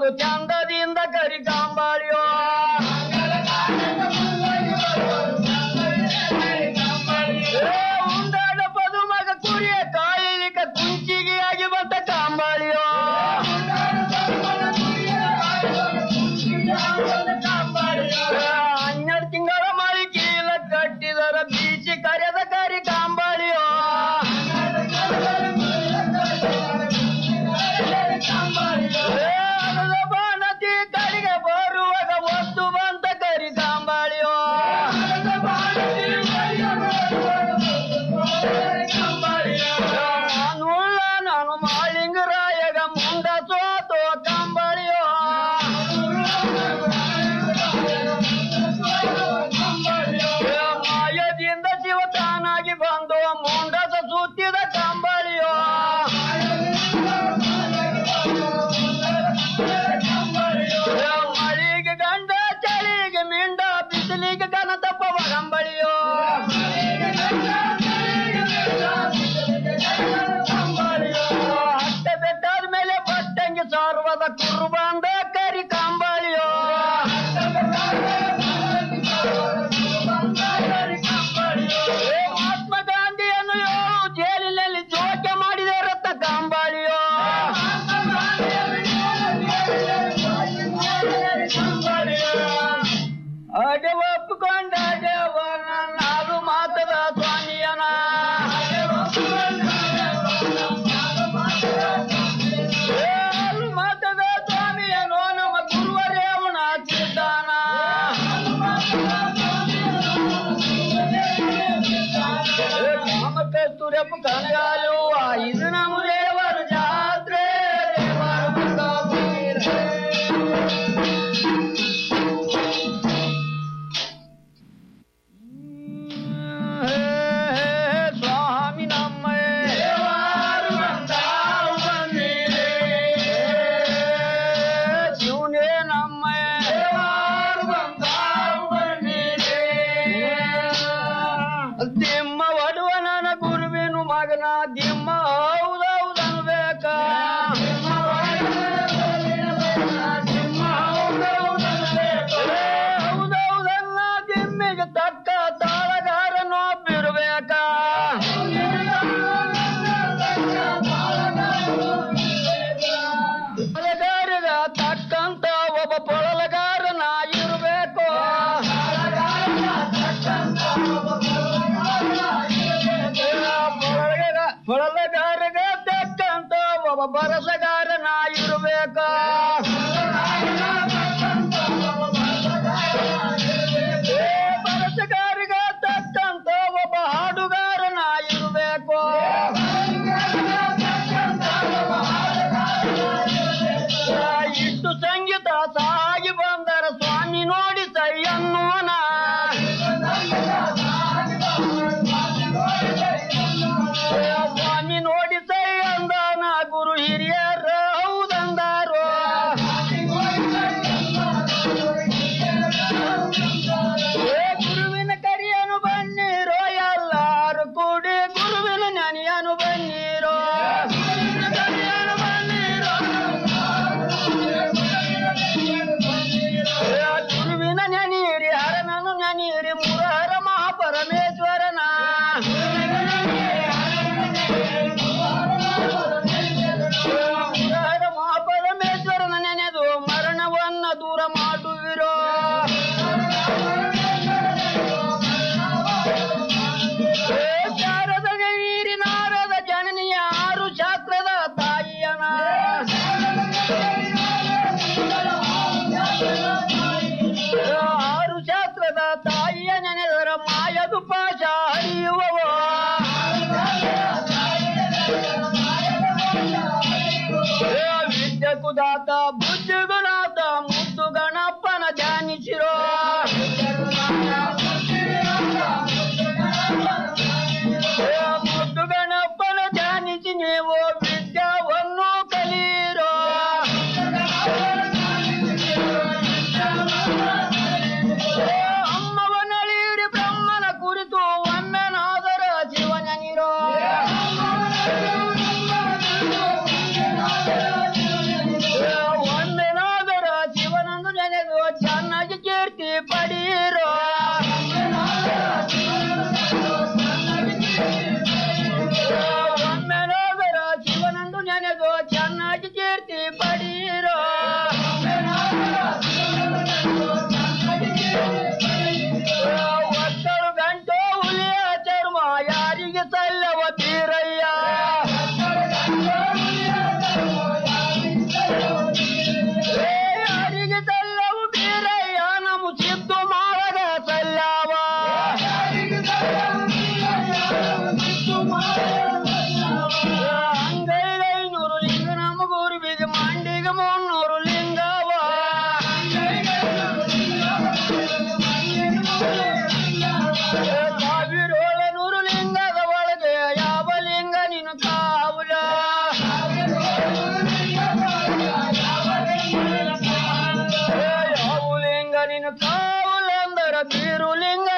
ಅದು ಚಂದದಿಂದ ಕರಿ ಕಾಂಬಾಳಿಯೋ ಉಂಡಾಡ ಪದುಮಗ ಕುರಿಯ ಕಾಯಿಲಿಕ ಕುಂಚಿಗೆ ಆಗಿ ಬಂತ ಕಾಂಬಾಳಿಯೋ ಹನ್ನೆರಡು ತಿಂಗಳ ಮಳಿ ಕೀಲ ಕಟ್ಟಿದರ ಬೀಚಿ ಕರೆದ ಕರಿ ಕಾಂಬಾಳಿಯೋ ಅರದ ಬಾಣತಿ ಕಡೆಗೆ ಬರುವಾಗ ಒದ್ದು ಬಂತ ಕರಿ ಕಾಂಬಾಳಿಯೋ ನಾನು ನಾನು ಮಾಳಿಂಗರಾಯಗ ಮುಂದ ಸೋತು ಕಂಬಳಿಯೋ ಮಾಯದಿಂದ ಶಿವ ತಾನಾಗಿ ಬಂದು ಮುಂಡದ ಸುತ್ತಿದ ಕಂಬಳಿಯೋ ಮಳಿಗೆ ಗಂಡ ಚಳಿಗೆ ಮಿಂಡ ಬಿಸಿಲಿಗೆ ಗಣತಪ್ಪ ಕಂಬಳಿಯೋ ಹಟ್ಟೆ ಬೆಟ್ಟಾದ ಮೇಲೆ ಬಟ್ಟಂಗಿ ಸಾರುವದ ಕುರುಬಂದ ಕರಿ ಕಂಬಳಿಯೋ ಮಹಾತ್ಮ ಗಾಂಧಿಯನ್ನು ಏಳು ಜೈಲಿನಲ್ಲಿ ಜೋಕೆ ಮಾಡಿದೆ ರತ್ತ ಕಂಬಳಿಯೋ ಅಡೆ ಒಪ್ಪಿಕೊಂಡ ದೇವನ ನಾಲು ಮಾತದ ಸ್ವಾಮಿಯನ ಏಳು ಮಾತದ ಸ್ವಾಮಿಯನೋ ನಮ್ಮ ಗುರುವರೇವಣ ಚಿದ್ದಾನ ಕಾಮಕಸ್ತೂರಪ್ಪ ಕಂಗಾಲು ಇದು ನಮ್ಮ ದೇವರ ಜಾತ್ರೆ ದೇವರ ಬಂದ ಸ್ವಾಮಿ ನಮ್ಮ ಶಿವನೇ ನಮ್ಮ ದಿಮ್ಮ ಒಡುವ ನನ್ನ ಗುರುವಿನ ಮಗನ ದಿಮ್ಮ ಹೌದೌದನ್ಬೇಕ ಹೌದೌದನ್ನ ದಿಮ್ಮಿಗೆ ತಕ್ಕ ತಾಳಗಾರನೋ ಬಿರ್ಬೇಕ ಪೊಳಗಾರಗ ತಕ್ಕಂತ ಒಬ್ಬ ಪೊಳಗಾರನ ಇರಬೇಕು ಪೊಳಗಾರಗ ತಕ್ಕಂತ ಒಬ್ಬ ಬರಸಗಾರನ ಇರಬೇಕು ಬರಸಗಾರಿಗ ತಕ್ಕಂತ ಒಬ್ಬ ಹಾಡುಗಾರನ ಇರಬೇಕು ಇಟ್ಟು ಸಂಗೀತ ಸಾಗಿ ಬಂದರ ಸ್ವಾಮಿ ನೋಡಿ ಸೈಯನ್ನೋನ ಸ್ವಾಮಿ ನೋಡಿ ಸೈ ಅಂದಾನ ಗುರು ಹಿರಿಯರ ಹೌದಂದಾರೋ ಏ ಗುರುವಿನ ಕರಿಯನು ಬನ್ನಿರೋ ಎಲ್ಲಾರು ಕೂಡಿ ಗುರುವಿನ ನೆನೆಯನು ಬನ್ನಿರೋ ಗುರುವಿನ ನೆನೀರಿ ಹರನನು ನೆನೀರಿ ಮುರಹರ ಮಹಾಪರಮೇಶ್ವರನ ಮುರಹರ ಮಹಾಪರಮೇಶ್ವರನ ನೆನೆದು ಮರಣವನ್ನ ದೂರ ಮಾಡುವಿರೋ ಏ ಶಾರದ ನೀರಿ ನಾರದ ಜನನಿಯ ಆರು ಶಾಸ್ತ್ರದ ತಾಯಿಯನ ಆರು ಶಾಸ್ತ್ರದ ತಾಯಿಯ ನೆನೆದರ ಮಾಯದು ಪಾಶ ಹರಿಯುವವೋ ಏ ವಿದ್ಯೆ ಕುದಾತ ಬುದ್ಧಿಗುಣಾತ ಮುದ್ದು ಗಣಪ್ಪನ ಧ್ಯಾನಿಸಿರೋ ಏ ಮುದ್ದು ಗಣಪ್ಪನ ಧ್ಯಾನಿಸಿ ನೀವು ವಿದ್ಯಾವನ್ನು ಕಲಿಯಿರೋ ಏ ಅಮ್ಮವನಳಿಯಿರಿ ಬ್ರಹ್ಮನ ಕುರಿತು ಒಮ್ಮೆನಾದರ ಜೀವನನಿರೋ ಒಮ್ಮೆನಾದ ಬೀರುಲಿಂಗ